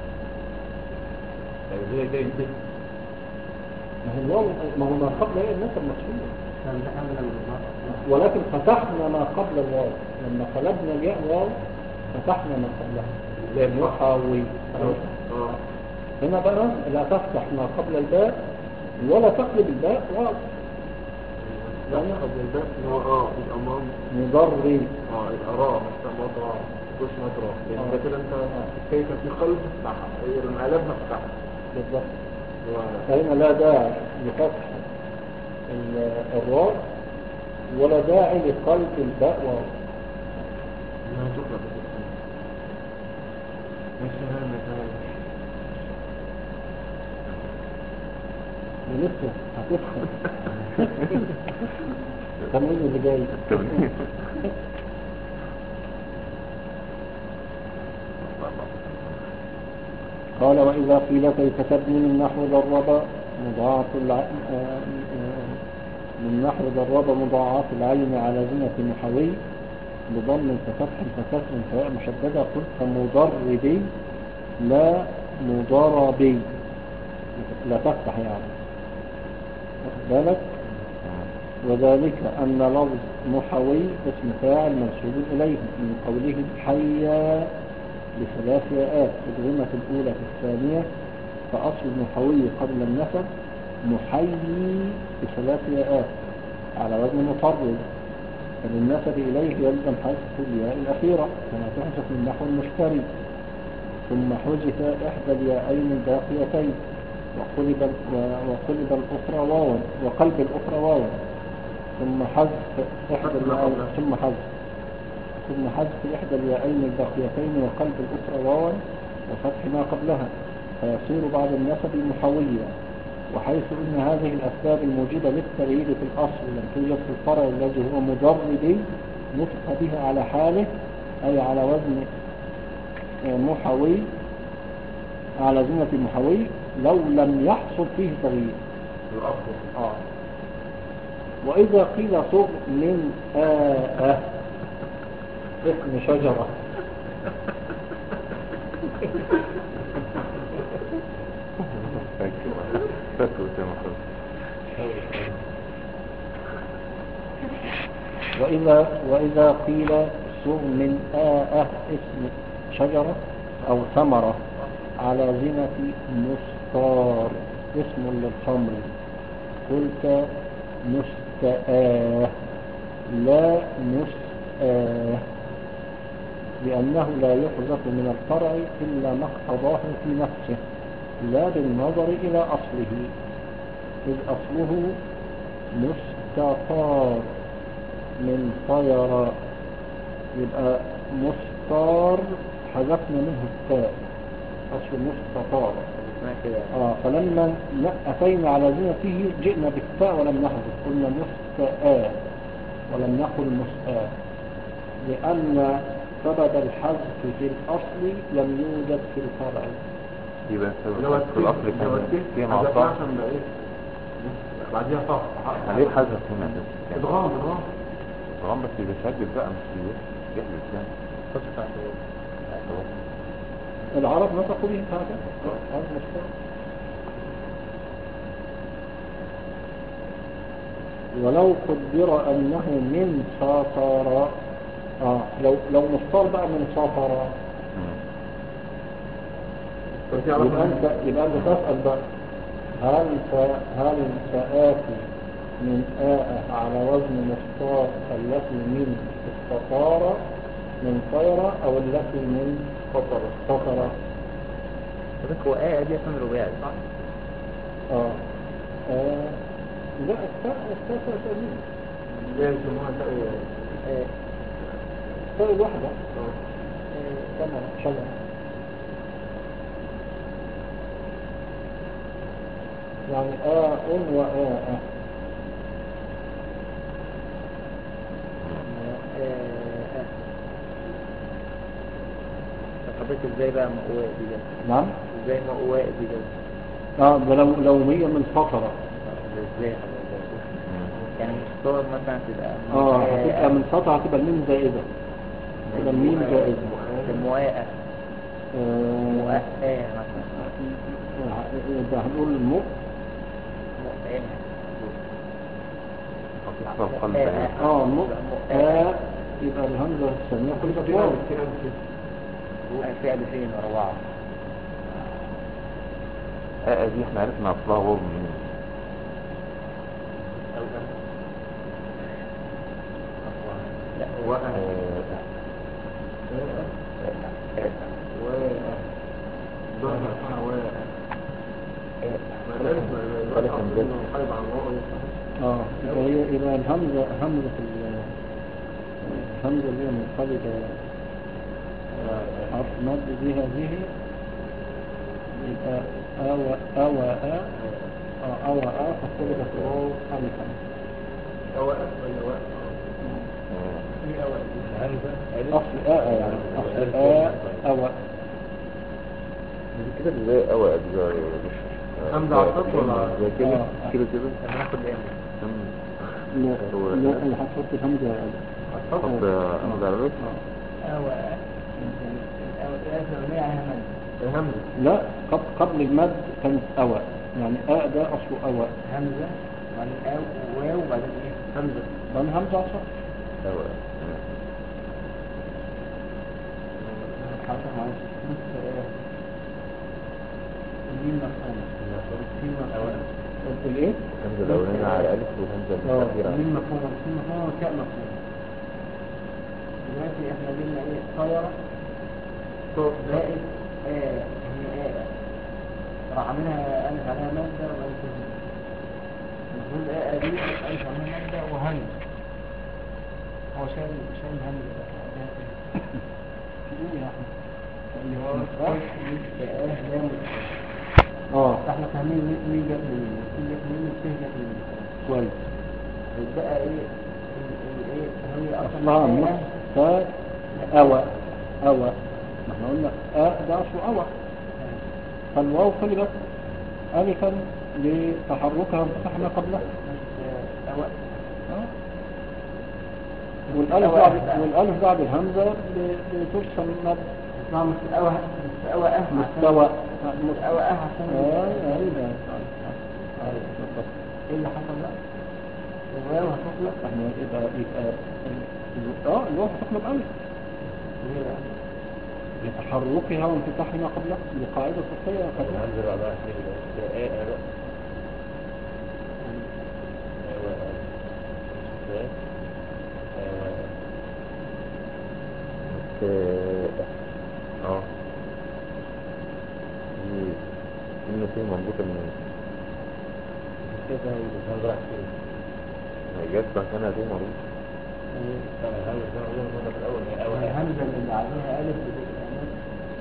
يعني هي جاي كده ما هو الواو ما هو ما قبل ايه النسب مكسور كان ده أمنا بالمرأة ولكن فتحنا ما قبل الواو لما قلبنا جاء واو فتحنا ما قبلها زي المحا محاوي اه هنا بقى لا تفتح ما قبل الباء ولا تقلب الباء واو لا قبل الباب ان هو اه الامام مضري اه الأراء مش مضرع مش مضرع لأن ده كده انت كيف في قلب فتح هي لما قلبنا فتح بالضبط هو فهنا لا داعي لفتح ال- الراء ولا داعي لقلب الباء واو انها تقلب يا سلام يا سلام ولسه هتدخل التمرين اللي جاي التمرين. قال وإذا قيل كيف تبني من نحو ضرب مضاعف الع... آه، آه، من نحو ضرب مضاعف العين على زنة محوي بضم ففتح فكسر فياء مشددة قلت مضربي لا مضربي لا تفتح يعني واخد بالك وذلك أن لفظ محوي اسم فاعل منسوب إليه من قوله حيا بثلاث ياءات الغنة الأولى في الثانية فأصل المحوي قبل النسب محيي بثلاث ياءات على وزن مفرد فللنسب إليه يلزم حذف الياء الأخيرة كما تحذف من نحو المشتري ثم حذف إحدى الياءين الباقيتين وقلب و- وقلب الأخرى واوا وقلب الأخرى واوا ثم حذف إحدى الياءين ثم حذف ثم حذف إحدى الياءين الباقيتين وقلب الأخرى واوا وفتح ما قبلها فيصير بعد النسب محويا وحيث إن هذه الأسباب الموجبة للتغيير في الأصل لم توجد في الفرع الذي هو مجردي نطق به على حاله أي على وزن آه، محوي على زنة محوي لو لم يحصل فيه تغيير الأصل آه. وإذا قيل صغ من آه اسم شجرة يا محمد وإذا, وإذا قيل سوء من آه اسم شجرة أو ثمرة على زنة مستار اسم للخمر قلت مستآه لا مسآه لأنه لا يحذف من الفرع إلا ما اقتضاه في نفسه لا بالنظر إلى أصله إذ أصله مستطار من طير يبقى مستار حذفنا منه التاء أصل مستطار اسمها كده آه فلما ن- أتينا على زينته جئنا بالتاء ولم نحذف قلنا مستآ ولم نقل مسآ لأن سبب الحذف في الأصل لم يوجد في الفرع يبقى لو السبب في الأصل لو كان فيها حذفناها معطى عشان بقى ايه بعديها صح احنا ليه الحذف هنا أساسا كان ادغام ادغام طبعا بس بيسجل بقى مش بيحذف يحذف يعني خش في اعتبار اعتبار. العرب نطقوا به هكذا هذا مشكلة ولو قدر أنه من ساطر آه لو لو مصطار بقى من ساطر مم. بس يبقى يعرف أنت يبقى أنت تسأل بقى هل س- هل سآتي من آه على وزن مصطار التي من استطار من طيرة أو التي من سطر سطر بس هو آية دي اسم رباعي صح؟ آه. آه. لا التاء التاء تأتي ايه يسموها تاء آه، تاء واحدة اه. آه، ثمرة شجرة يعني آه وآه آه، آه. طب حضرتك ازاي بقى مقواء دي جت؟ نعم ازاي مقواء دي جت؟ اه ده لو لو هي من سطرة ده ازاي حضرتك؟ مم. يعني مستوى مثلا تبقى اه هتبقى من سطرة هتبقى الميم زائدة تبقى الميم زائدة المواءة آه، مواء مثلا يبقى هنقول مؤ مواء حقيقة القلب يعني. اه مؤ آه يبقى الهمزة الثانية قلت كده واو كده كده فعل فين ورا بعض آه دي احنا عرفنا اصلها واو منين أو لا و آه، و ظهر اسمها و ما ذلك ثلاث همزات. قلب عن الواو يفتح اه يبقى هي يبقى الهمزة همزة ال- الهمزة اللي هي منقلبة آه، حرف مد دي هذه يبقى أو أو أ آه، أو أ فقلبت الواو ألفا أواء ولا واء آه، ايه أواء الهمزة أصل آ يعني أصل آ أو دي كده ازاي اوعى دي بقى يا باشا آه، همزة على زي- الخط ولا- زي كده آه. كده كده طب ناخد الام مم. لا هو لا ده. اللي هتحط الهمزة ألف حط همزة على الوجه أو يعني الآية الأولانية عليها مد همزة لا قبل قبل المد كانت أوى يعني آ ده أصله أوى همزة وبعدين أو واو وبعدين إيه؟ همزة بعدين همزة عصا اوعى حركة معلش بص إيه الميم مفهومة والسين مفهومة الإيه؟ الهمزة الأولانية على ألف والهمزة آه، الأخيرة على الميم مفهومة والسين مفهومة والتاء مفهومة دلوقتي احنا جبنا ايه طيرة زائد آه هي آه راح عاملها ألف عليها مادة وألف هنا المفروض آه دي ألف عليها مادة وهمزة هو شايل شايل همزة بقى ده إيه؟ إيه يا أحمد؟ اللي هو مفتاح لسه آه لام اه فاحنا فاهمين مين مين جت منين مين جت منين السين جت منين كويس بقى ايه ال- ال- ايه هي أصلها آية مصطفى أوى أوى ما احنا قلنا آ ده أصله أوى فالواو قلبت ألفا لتحركها انفتحنا قبلها بس أو آه. والألف بعد والألف بعد الهمزة ب- بترسم مد اسمها مستوى مستوى أه عشان- مستوى مستوى أه عشان آه، أيوة. ايه اللي حصل بقى؟ الواو هتطلق احنا يبقى يبقى ال- اه اللي هو هتقلب ألف ليه بقى؟ لتحركها وانفتاح ما قبلها دي قاعدة صحية قبلها الهمزة بعدها حين مستاء بقى أيوة مستاء مستاء اه دي دي النتيجة مربوطة من كده الهمزة راح فين؟ ما جت مكانها دي مربوطة الهمزة دي مربوطة في الأول هي أول الهمزة اللي بعدها ألف بتبقى نفس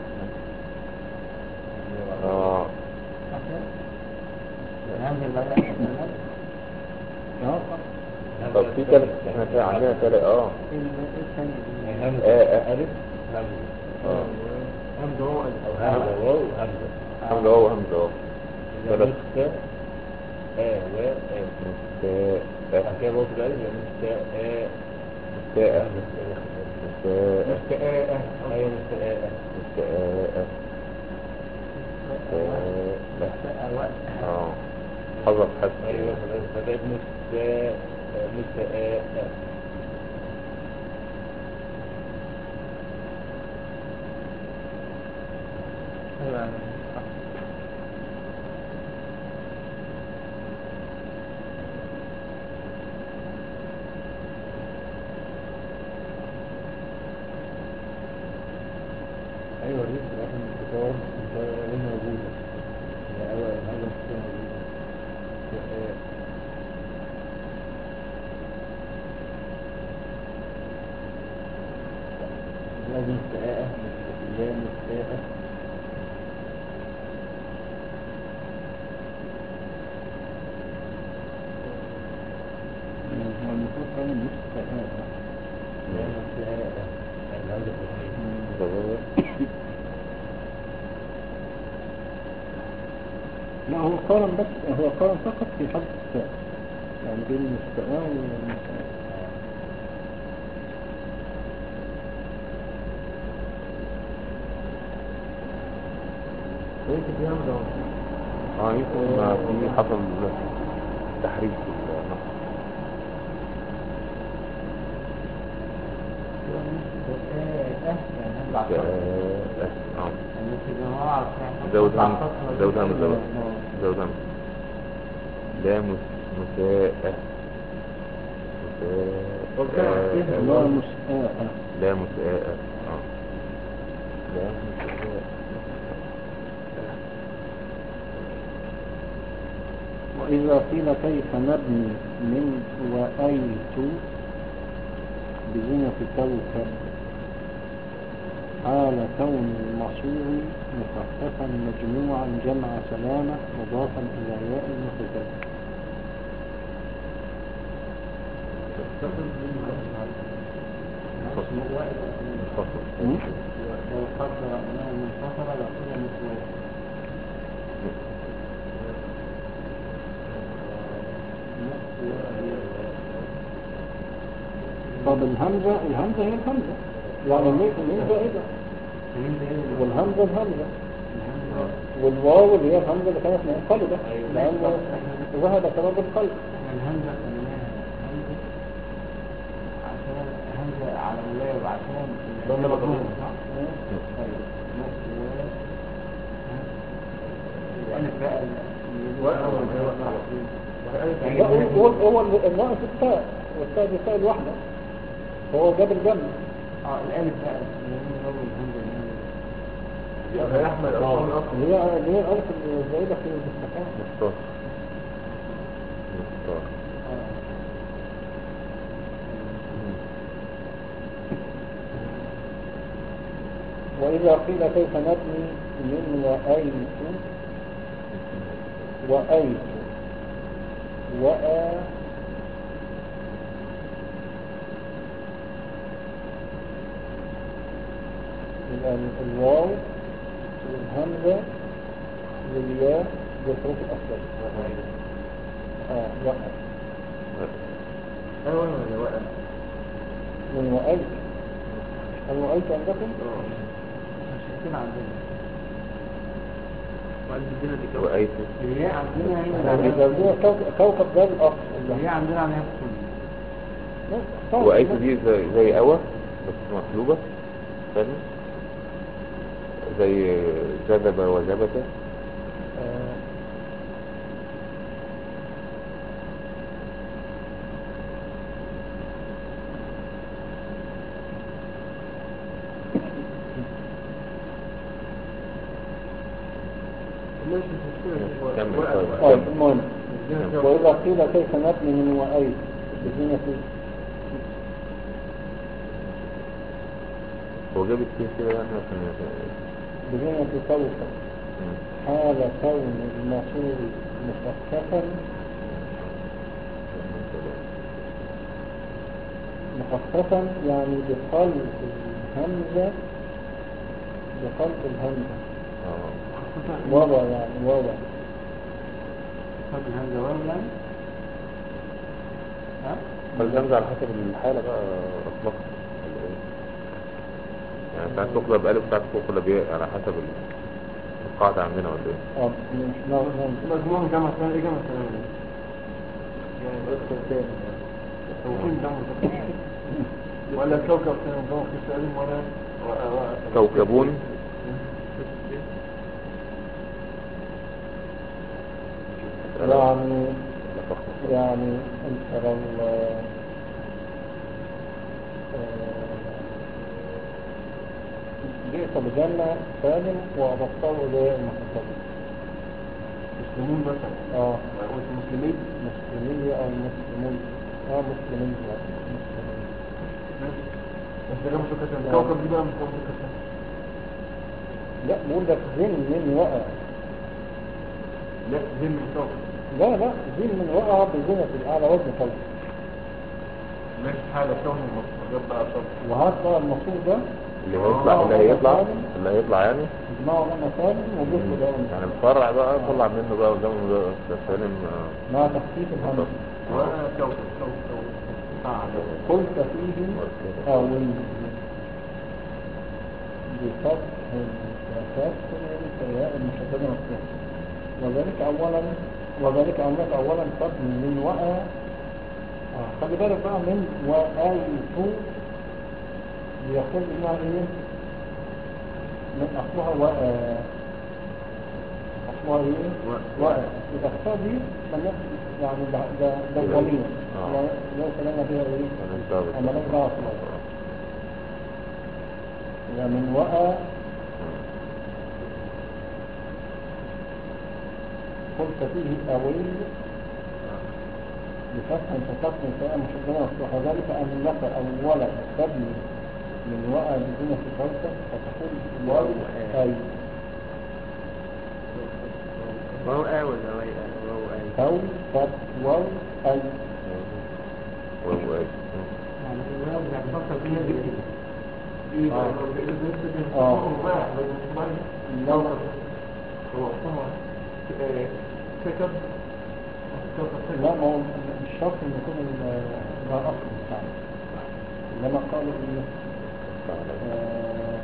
اه صح كده؟ الهمزة اللي بعدها ألف بتبقى نفس اه طب في تلت احنا كده عندنا تلت اه ايه ال- إيه الثانية دي؟ همزة آه ألف همزة اه همزة هو ألف أو همزة واو همزة همزة واو همزة واو ثلاث مستاء آه و آه مستاء بعد كده برضه الألف يبقى مستاء آه مستاء مستاء مستاء أيوة مستاء مستاء مستاء وقت اه حذف حذف ايوه فبقت مستاء مستاء أيوة صح ايوه دي في الاخر من الكتاب غير موجوده هي اول حاجه مش موجوده مستاء لازم مستاء مش لا مستاء هو المفروض كان مستقاء لا مستاء الهمزه التسميه لا هو قارن بس هو قارن فقط في حد الساء يعني بين المستقاء والمستقاء يمكن في همزة اه يمكن ما في حصل تحريف في النص اه زود همزة زود همزة بقى. زود همزة لا مس- مساء مساء لا مستقاء لا مساء اه لا مساء وإذا قيل كيف نبني من وأيت بزنة كوكب حال كون المصور مخففا مجموعا جمع سلامة مضافا إلى ياء المتكلم منفصل لو قدر أنه منفصل لقد مسواه طب الهمزة الهمزة هي الهمزة يعني الميم الميم زائدة والهمزة الهمزة والواو اللي هي الهمزة اللي كانت منقلبة لأنه ذهب كمان بالقلب احنا الهمزة خليناها همزة عشان همزة على الواو عشان ضم الضمير. صح؟ طيب مسواه ها؟ الألف بقى اللي واو، أول ما هي ما واو. تطلع فيه. يعني لا هو هو الناقص التاء والتاء دي تاء الواحدة هو جاب الجنب اه الألف بقى اللي هي أول همزة اللي هي يبقى يا احمد اصلا اصلا اللي هي اللي هي الألف الزائدة في المستقام مختار مختار اه وإذا قيل كيف نبني من وأيت وأيت وأ يبقى ال- الواو والهمزة والياء دي الحروف الأصلية اه وأ ايوه انا واقف من وأيت هل وأيت عندكم؟ مش شايفين عندنا وقلب الدنيا دي كوكب وأيت الياء عندنا هنا يعني معناها جابوها كوكب- كوكب ده الأصل الياء عندنا عليها سكون وأيت دي زي, زي أوى بس مقلوبة ثاني زي جذب وجبت آه، ماشي مش مشكلة كمل وقت- طيب. وقت- طيب المهم الدنيا كوكب. وإذا قيل كيف نبني من وأيت بزينة هو جاب السين كده يعني عشان بزينة كوكب مم. حال كون المصير مخففا مخففا يعني بقلب الهمزة بقلب الهمزة اه خصوصا واوا يعني واوا طب الهمزة واو يعني ها؟ فالجمز على حسب الحالة بقى أطلق ولا إيه؟ يعني ساعات تقلب ألف ساعات تقلب ياء على حسب ال- القاعدة عندنا ولا إيه؟ اه مش نوع نوع مجموع جمع ثاني ايه جمع ثاني يعني يدخل تاني توكيل جمع ثاني ولا كوكب ثاني جمع في سؤال مرة و- و- كوكبون يعني يعني انت لو آه، جئت بجنة سالم وأبطله إليه المحفظة مسلمون مثلا اه قلت مسلمين مسلمية أو مسلمون اه مسلمين لا مسلمين ماشي بس ده جمع ثاني كوكب دي بقى مش جمع ثاني لا بقول لك زين من وقع لا زي من كوكب لا لا زين من وقع بزينة على وزن فوق ماشي حالة كون المصدر بقى صرف وهات بقى المصروف ده اللي هيطلع اللي هيطلع اللي هيطلع يعني اجمعه لنا سالم وضيفه ده يعني الفرع بقى طلع منه بقى قدامه ده ده سالم آه، مع تخفيف الهمزة وكوكب كوكب فعل قلت فيه مركبة. أوي بفتح وكسر الياء المشددة مفتوحة وذلك أولا وذلك أنك أولا تبني من وأ آه، خلي بالك بقى من وآيت بيقول إنها إيه من أصلها وأ أصلها إيه وأ. وأ إذا اختار دي فالناس يعني ده ده ده ضمير آه. ليس لنا فيها إيه ماليش دعوة بالكلام. أما لك دعوة بالله. يعني من وأ قلت فيه أوي بفتح فتقن فيها مشددة مفتوحة وذلك أنك أولا تبني من وأ بزينة الكوكب فتقول واو أي واو آ ولا واي آ واو آي كوكب واو أي واو أي. يعني الواو يعني فكر فيها دي كده دي آه. بقى آه. هو بقى كوكب هو اصلا آه، كوكب كوكب لا ما هو مش شرط ان يكون ال- ده الاصل بتاعنا انما قالوا ايه آه،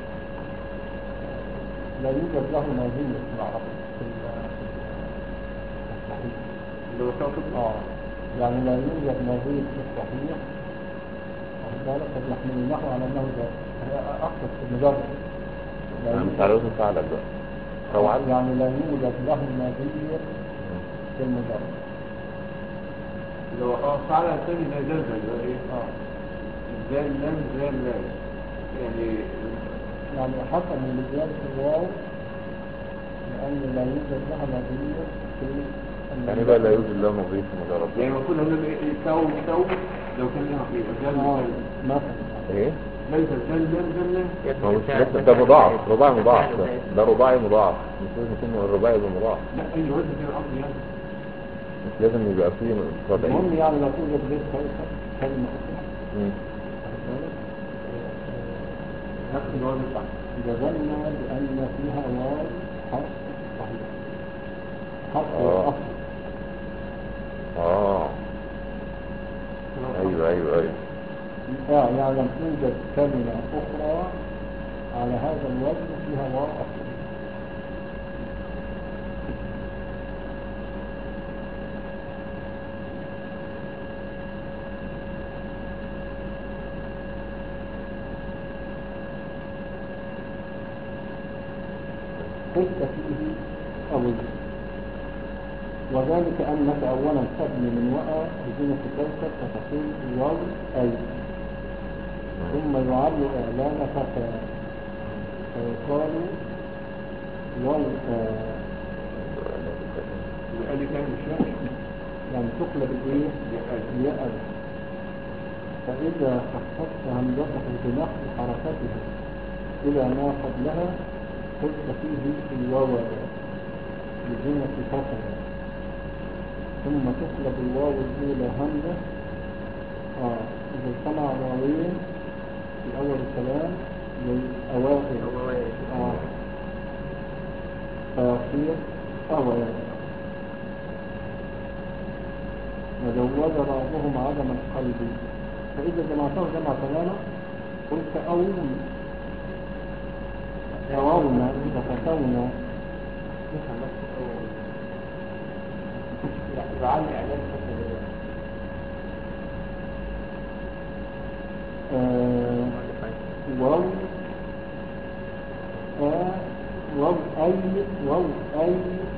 لا يوجد له نظير في العربي في ال- في الصحيح اللي هو كوكب اه يعني لا يوجد نظير في الصحيح واخد بالك قد يحملونه على انه ده هي اقصد في المجرد لا أنا مش يوجد- على وزن فعلك بقى طبعا يعني لا يوجد له نظير في المجرد اللي هو اه فعلا الثاني ده زلزل اللي هو ايه اه زي اللام زي اللام يعني يعني حسب من زيادة الواو لأن لا يوجد لها نظير في يعني بقى لا يوجد له نظير في مجرد يعني المفروض هقول ايه إيه، كو كو لو كان لها ايه زل آه، زل مثلا ايه ليس زل زل زل هو مش بس ده مضاعف رباعي مضاعف ده ده رباعي مضاعف مش لازم يكون الرباعي يبقى مضاعف لا اي وزن كده قصدي يعني مش لازم يبقى فيه ربعي المهم يعني لا توجد غير كوكب كلمة أخرى مم. واخد بالك؟ نفس الواو بتاعها جزمنا بأن فيها واو حرف صحيح حرف آه. الأصل اه ايوه ايوه ايوه آه، يعني لم توجد كلمة أخرى على هذا الوزن فيها واو أصل قلت فيه أوي وذلك أنك أولا تبني من وأى بزينة كوكب فتقول واو أي ثم يعل إعلان فتى فيقال واو آه وقال تاني مش فاهم يعني تقلب الايه ياء فإذا خففت همزته بنقل حركتها إلى ما قبلها قلت فيه الواو بزينة فتى ثم تقلب الواو الأولى همزة آه إذا اجتمع واوين في أول الكلام للأوائل آه فيصير أوائل وجوز بعضهم عدم القلب فإذا جمعته جمع تماما قلت أول أولنا ففتونا يعلي إعلان فتى آه، واو آه، واو أي واو أي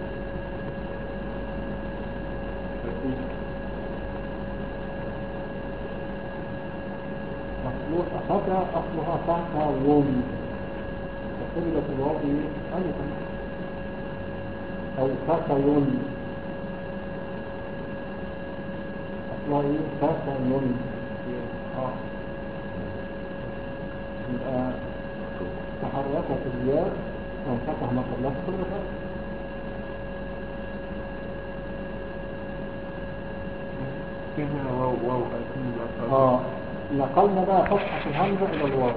أصلها فتى أصلها فتى وم فقبلت الواو ألفا أو فتى يم أصلها إيه فتى يم آه. يبقى تحركت الياء وانفتح ما قبلها كل فتى في هنا واو واو أكيد أكثر اه نقلنا بقى فتحة الهمزة إلى الواو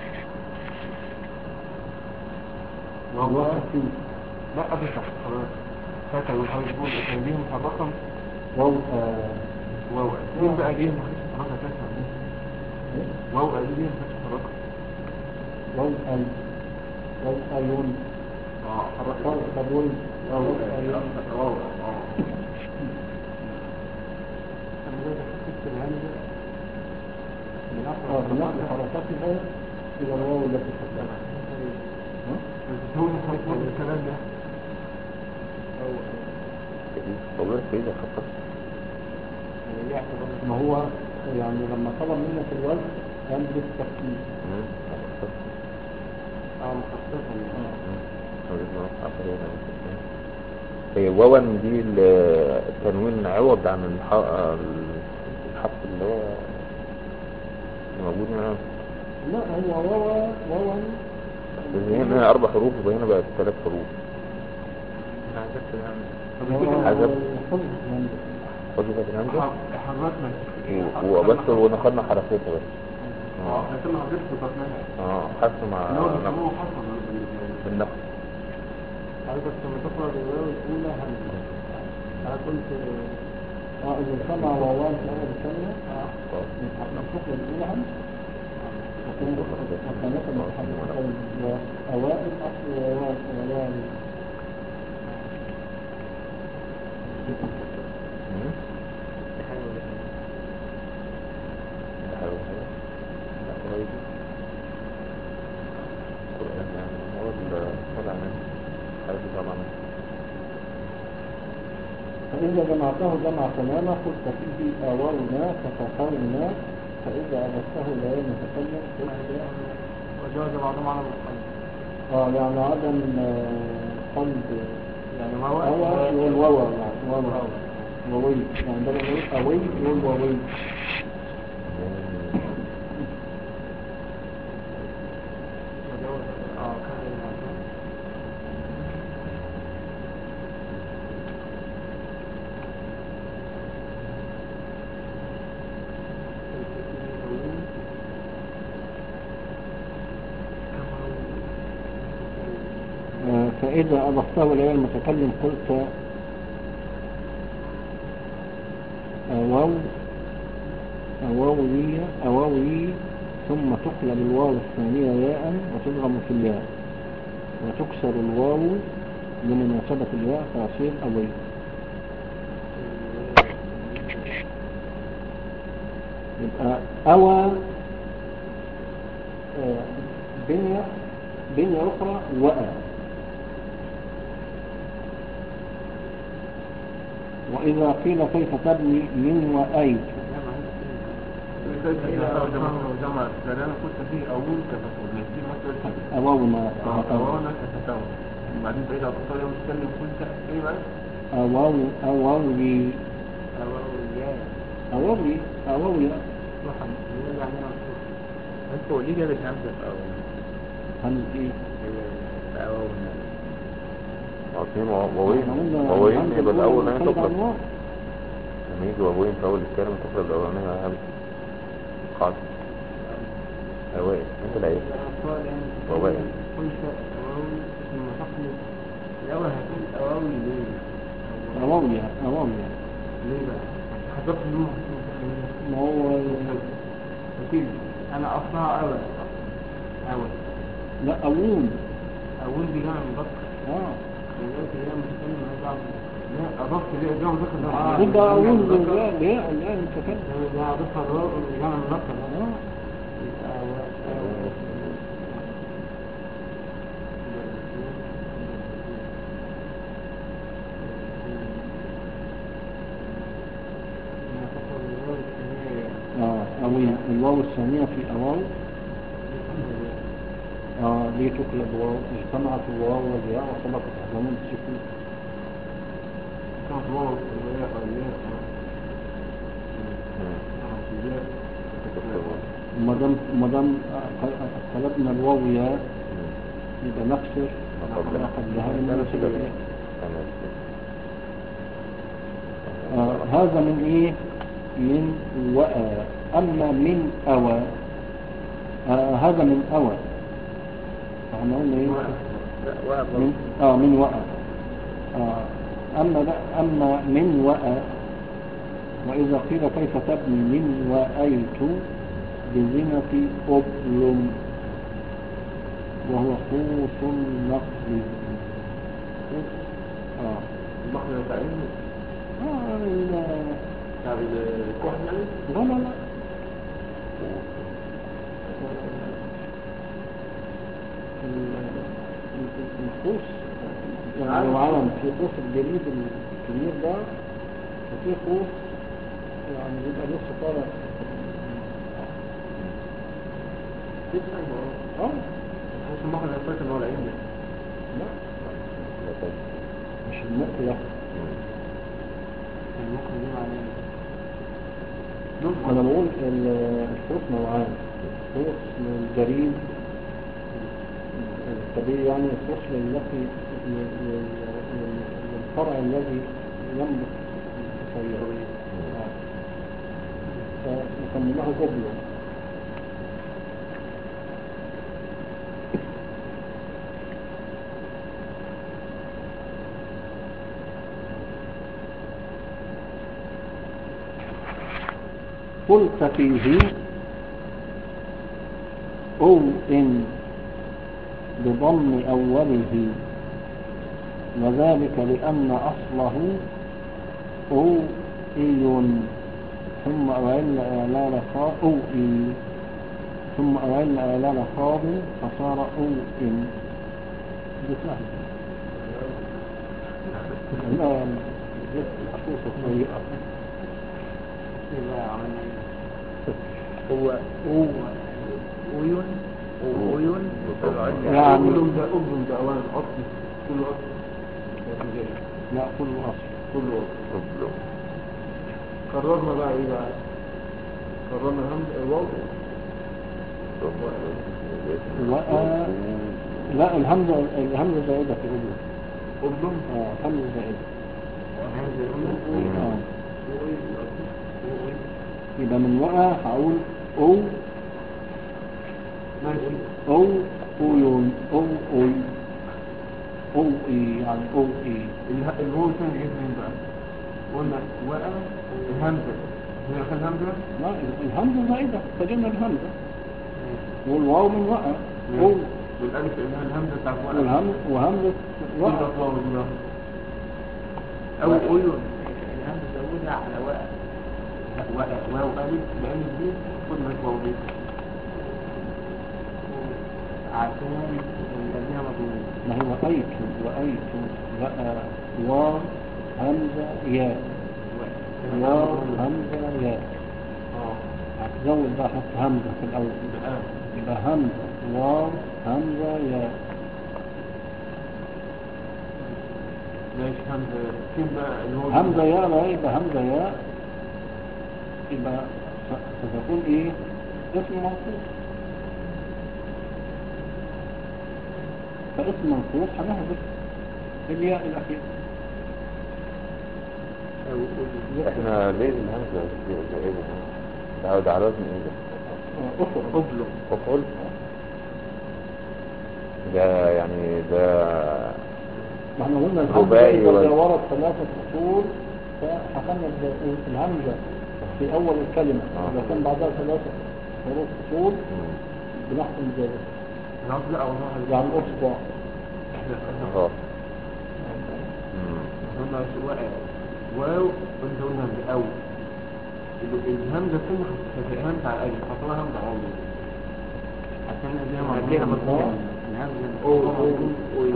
واو الواو واو خفيف لا أبدا خلاص فتى والحاجة تقول كان ليهم محركة واو آه واو مين بقى ليهم محركة تسمع واو قال ليهم محركة واو أي واو أيون اه واو قبول واو واو أيون أيون واو اه اه بنقل حركاتها إلى الواو التي قبلها ها؟ بس هو مخلص الكلام ده والله كده خطر ما هو يعني لما طلب منك الوزن قال بالتخفيف اه مخصصا هي وون دي ال- التنوين عوض عن الح- الحرف اللي هو موجود هنا لا هو واو واو هنا أربع حروف وهنا بقت ثلاث حروف عجب. حذفت الهمزة حركنا و- وبس ونقلنا حركتها بس اه لكن ما حضرتش بطنها اه حرف مع اللي هو نقل بيسموه حصل بالنقل حضرتك لما تقرأ الواو الأولى همزة أنا قلت اه إذا سمع واوان في أول الكلمة اه الحقوق الأولى هم وكانت المتحدثين وأوائل أصل واوان واوان مم. ده حلو حلو. ده قريب القرآن يعني هو اللي طلع منه حاجة طبعا فإذا جمعته جمع تماما قلت فيه أوونا فتقونا فإذا أبسته لا يتكلم قلت وجاوز بعضهم على القلب اه يعني عدم آه، قلب يعني واو أوى يقول ووى يعني ووى ووي يعني بدل ما يقول أوي يقول ووي وجاوز اه كذا الموضوع آه، فإذا أضفته إلى المتكلم قلت أواو أواوي أواوي ثم تقلب الواو الثانية ياء وتضغم في الياء وتكسر الواو لمناسبة الياء فيصير أوي يبقى أوى آه، بنية بنية أخرى وأى وإذا قيل كيف تبني من وأيت جمع السلام كنت فيه أول كفتون دي مسألة أوونا أوانا كفتون وبعدين بقيت على الطريقة وتكلم كنت إيه بقى؟ أواو أواوي أولياء أواوي أواوي محمد يعني مفتوح انتوا ليه جاب الهمزة في أول هم إيه في أولنا عظيم ووين إحنا قلنا ووين الهمزة يبقى الأول الأولى هنا تنقلب على تقلب الواو. لما يجي ووين في أول الكلمة تقلب الأولانية على همزة قاعد أوائل انت العيب الأطفال يعني وباقي. قلت أواوي اسم محمد الأول هتقول أواوي ليه؟ أواوي أواوي ليه بقى؟ حضرت النوم ما هو أكيد أنا أصلها أول أول لا أوون أول دي جامع مذكر آه دلوقتي هي مستلم ما بعض لا أضفت ليه جامع مذكر آه، يبقى أوون بالله لا لا أنت كده لا أضفها الراء جامع مذكر آه يبقى أول آه أوي الواو الثانية في أواو آه ليه تقلب واو اجتمعت الواو والياء وسبقت أحزانون السكون كانت واو وياء وياء وما دام ما دام قلبنا الواو ياء يبقى نكسر ما قبلها. ما قبلها للمناسبة إليه. تمام آه هذا من ايه من وأى اما من اوى آه هذا من اوى فاحنا قلنا ايه لا واحد من اه من وأى آه اما لا اما من وأى واذا قيل كيف تبني من وأيت بزنة أبلم وهو قوس النخل قوس اه المخرج تعيين آه ال- بتاع الكحل يعني لا لا لا القوس يعني معانا في قوس الجليد الكبير ده وفي قوس يعني بيبقى لسه طالع كيف ايوه اه بس المخرج الفاكر ان هو العين ده لا مش المقلة المخرج دي معناه انا بقول ال- القوس نوعان قوس للجريد الطبيعي يعني القوس للتي لل- لل- للفرع الذي ينبت صغير فيسمونه قبله قلت فيه أو إن بضم أوله وذلك لأن أصله أو إي ثم أوعل آلال خاء أو إي ثم أوعل آلال خاض فصار أو إن دي سهلة لا دي الخصوص الطريقة يبقى عملنا ايه؟ هو أو عيون عيون يعني أبلم ده أبلم ده أولا أصل كله أصل لكن جاي لا كله أصل كله أصل قبله قررنا بقى إيه بقى قررنا همز الواو وأ لا الهمزة الهمزة زائدة في أبو أبلم اه همزة زائدة اه يبقى من وقع هقول أو ماشي أو أويون أو أوي أو إي يعني أو إي اله- الواو الثاني جه منين بقى قلنا وقع الهمزة هي خد همزة لا الهمزة زائدة فجبنا الهمزة والواو من وقع أو والألف اللي هي الهمزة بتاعت وقع والهمزة وهمزة دي وقع بقى واو دي بقى أو عيون الهمزة زودها على واقع لا وقع واو ألف الألف دي خد لك واو دي عشان قبلها مضمون ما هو وأيت وأيت بقى واو همزة ياء واو همزة ياء اه هتزود بقى حط همزة في الأول الآن يبقى همزة واو همزة ياء ماشي همزة فين بقى اللي هو همزة ياء بقى يبقى همزة ياء يبقى س- ستكون ايه اسم منصوص فاسم منصوص هنحذف الياء الأخير احنا ليه الهمزة دي ولا ايه ده؟ تعود على وزن ايه ده؟ أخر أبلغ أفعل ده يعني ده ما احنا قلنا الهمزة رباعي إذا ولا- جاورت ثلاثة فصول فحكمنا ال- الهمزة في أول الكلمة آه. إذا كان بعدها ثلاثة حروف فصول مم. بنحكم بذلك العرض لا والله يعني أصبع احنا احنا اه مم. قلنا سواء واو وانت قلنا همزة أو ال- الهمزة الثانية خفيفة همزة على الألف حطوها همزة على الأول عشان قبلها قبلها مضمون مضمون الهمزة أو أو أو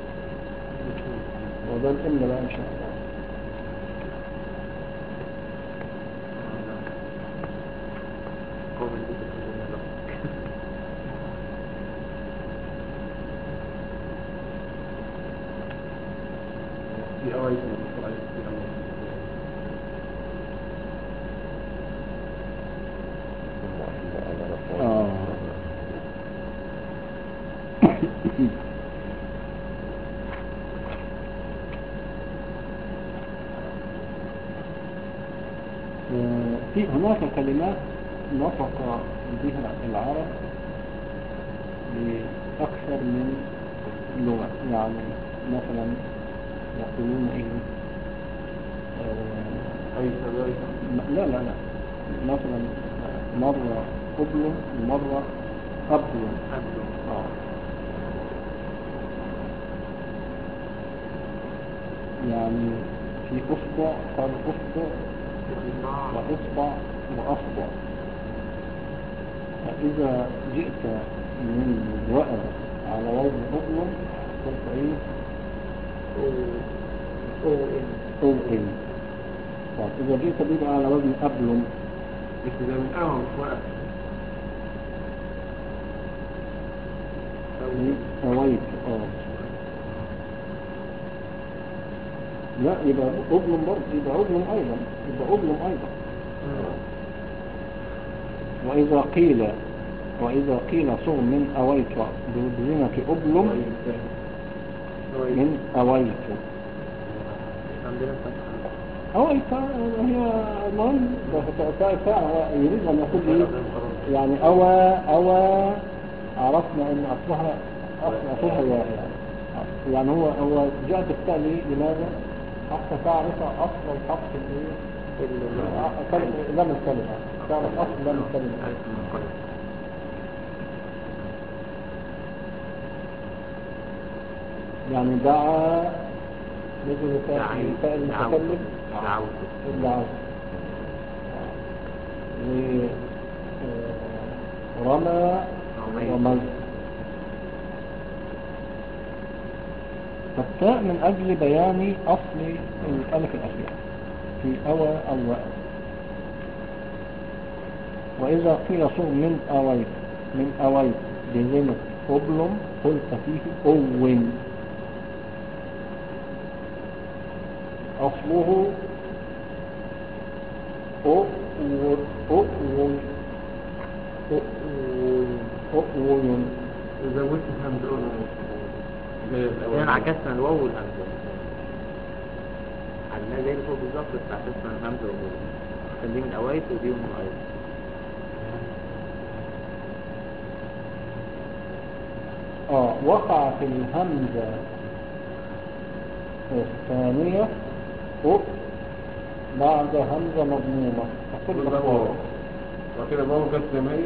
وده الإم بقى إن شاء الله قوم اللي تكتبون له في أوايت في أوايت في أوايت آه. آه، في هناك كلمات نطق بها العرب بأكثر من لغة يعني مثلا يقولون إيه آه، أي سبايك م- لا لا لا مثلا مرة قبل ومرة قبل آه. يعني في أصبع قال أصبع وإصبع وأصبع فإذا جئت من وأد على وزن أبلم قلت إيه أو إن أو إن طيب إذا جئت بيبقى على وزن أبلم بس ده من أول مش واقف أويت آه لا يبقى أبلم برضه يبقى أبلم أيضا يبقى أبلم أيضا وإذا قيل وإذا قيل صغ من أويت بزينة أبلم من أويت عندنا فتحة أويت هي المهم هو يريد أن يقول إيه يعني أوى أوى عرفنا أن أصلها أصل أصلها يا يعني يعني هو هو جاء بالتاء ليه؟ لماذا؟ حتى تعرف أصل الحرف الإيه؟ كلمة- لام الكلمة تعرف أصل لام الكلمة يعني دعا نزل تاء تاء المتكلم دعوت الدعوة ورمى رمي فالتاء من أجل بيان أصل الألف الأخيرة في أوى أو وأ وإذا قيل صغ من أويت من أويت بزنة أبلم قلت فيه أوين أصله أؤو أؤو أؤو وزودت همزة أولى زي الأول هنا عكسنا الواو والهمزة عملناها زي اللي فوق بالظبط بس عكسنا الهمزة والواو كان دي من أوايت ودي من أوايت آه وقع في الهمزة الثانية أ بعد همزة مضمومة فكل كل ده واو وكده واو جت زي ما هي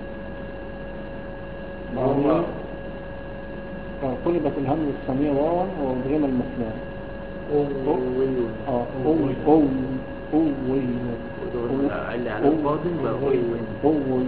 يعني آه، قلبت الهمزة الثانية واوا وضغم المثنى أوي اه أو أو أو اللي على الفاضل بقى أوي أوي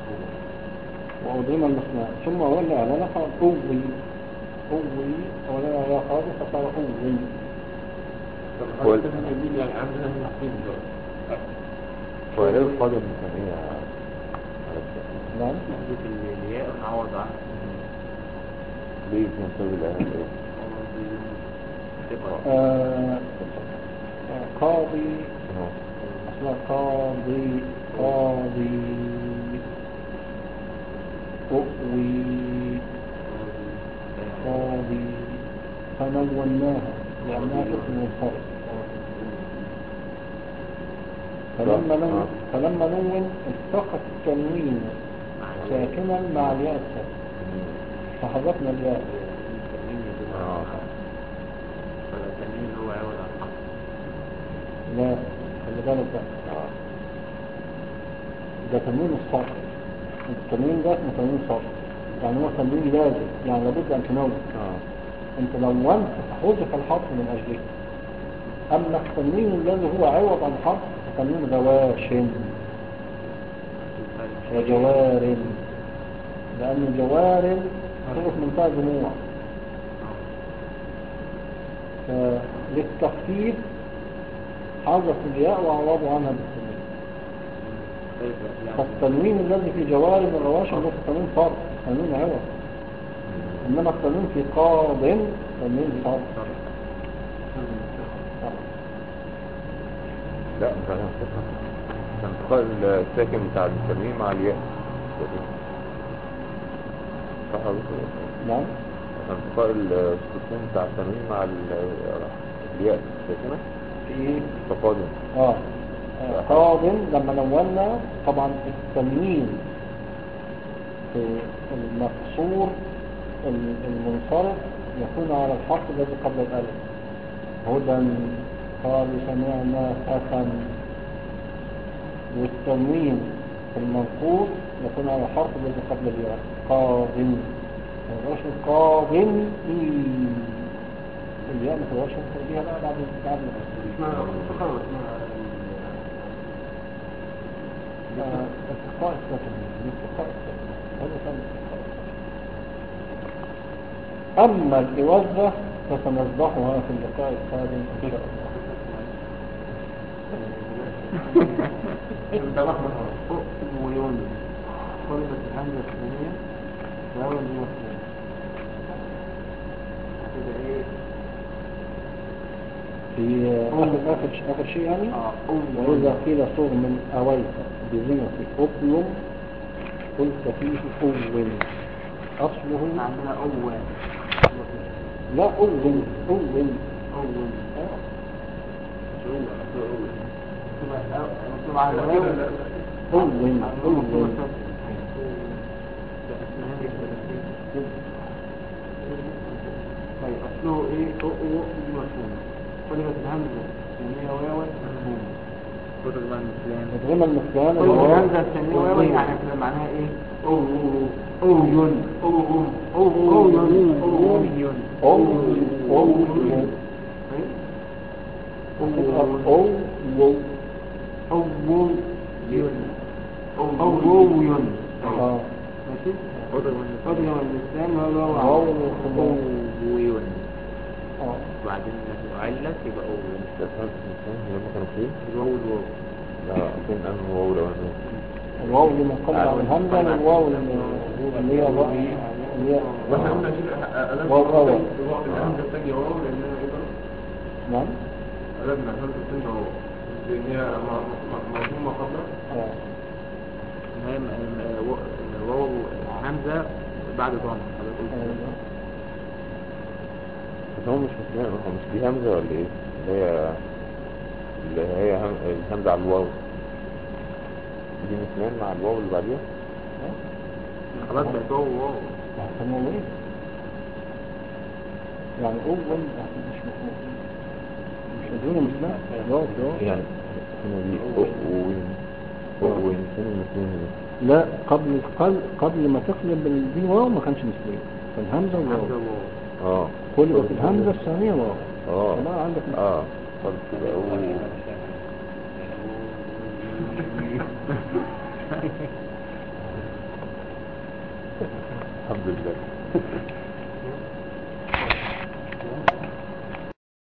وأضرم المثنى ثم ولى على قال أوي أوي ولى على قال فصار أوي طب هو حضرتك التنوين يعني عندنا المحسوب دلوقتي هو ليه القادم ثانية معلش نعم نحذف الياء ونعوض عنها ليه بنسوي الآن ايه؟ ثقة آه آه، قاضي اهو اسمها قاضي قاضي أؤوي قاضي فنوناها لأنها اسم منفرد فلما نون آه. فلما نون التقى التنوين ساكنا مع الياء الساكنة فحذفنا الياء اه فالتنوين هو عوض عن حرف لا خلي بالك بقى اه ده تنوين الصرف التنوين ده اسمه تنوين صرف يعني هو تنوين لازم يعني لابد ان تنون اه انت نونت حذف الحرف من اجله اما التنوين الذي هو عوض عن حرف فتنوين غواش وجوار لان جوار حروف منتهى جموع فللتخفيف حذف الياء وعوضوا عنها بالتنوين فالتنوين الذي في جوار الرواشد هو تنوين صرف تنوين عوض انما التنوين في قاض تنوين صرف لا ده كان ثقة كان انتقاء الساكن بتاع التنوين مع الياء صح ولا لا؟ نعم كان انتقاء السكون بتاع التنوين مع ال- الياء الساكنة في ايه تقادم اه آه، قاض لما نولنا طبعا التنوين في المقصور ال- المنصرف يكون على الحرف الذي قبل الالف هدى قالوا سمعنا فتى والتنوين في المنقوص يكون على الحرف الذي قبل الياء قاض ما يبقاش قاض الياء ما تبقاش بيها بقى بعد بعد اسمها ثقة ولا اسمها آه، التقاء السكن التقاء السكن هذا كان التقاء السكن أما الإوزة فسنصبحها في اللقاء القادم إن شاء الله انت رحمة ويون كلمة الهمزة الثانية واو دي مفهوم هتبقى ايه؟ في آخر, آخر, ش- آخر شيء يعني اه وإذا قيل صغ من أويت بزينة أطيم قلت فيه أول أصله عندنا أول لا أول أول أول آه. مش أول أصل أول مكتوب أو- مكتوب على لا الواو كده لا أول أول ده اسمها هي الثلاثية طيب أصله إيه؟ أو أو دي مفهوم كلمة الهمزة الثانية واو مفهوم كتب بقى المثلان مدغمة المثلان كلمة الواو الهمزة الثانية واو يعني كده معناها إيه؟ أو أو أو يون أو أو أو أو يون أو يون أو أو طيب هتبقى أو وو أو أو يون أو أو يون آه. ماشي؟ كتب قدر المثلان الإسلام هو واو واو ويون آه. وبعدين علت يبقى أول الأسماء الإنسان لما كانوا فين؟ الواو الواو لا فين أنه واو الأولانية الواو اللي منقلب عن الهمزة والواو اللي- اللي هي بقى اللي هي واحنا قلنا عشان قلبنا واو أول. الواو الهمزة الثانية واو لأنها إيه بقى؟ نعم قلبنا الهمزة الثانية واو لأن هي م- م- مضمومة قبلها آه. ما هي م- م- و- واو همزة بعد ضم حضرتك قلت آه. كده. بس هو مش مثلان هو مش دي همزة ولا إيه؟ اللي هي اللي هي هم... الهمزة على الواو دي مثلان مع الواو اللي بعديها خلاص بقت واو واو هو ايه يعني اول مش مفهوم مش مدينة مثلا واو في واو يعني هنا دي أوين أوين فين المثلان هنا؟ لا قبل قبل قبل ما تقلب الدين واو ما كانش مثلين فالهمزة واو همزة واو اه قلبت الهمزة الثانية واو اه فبقى عندك اه طب كده أوه. الحمد لله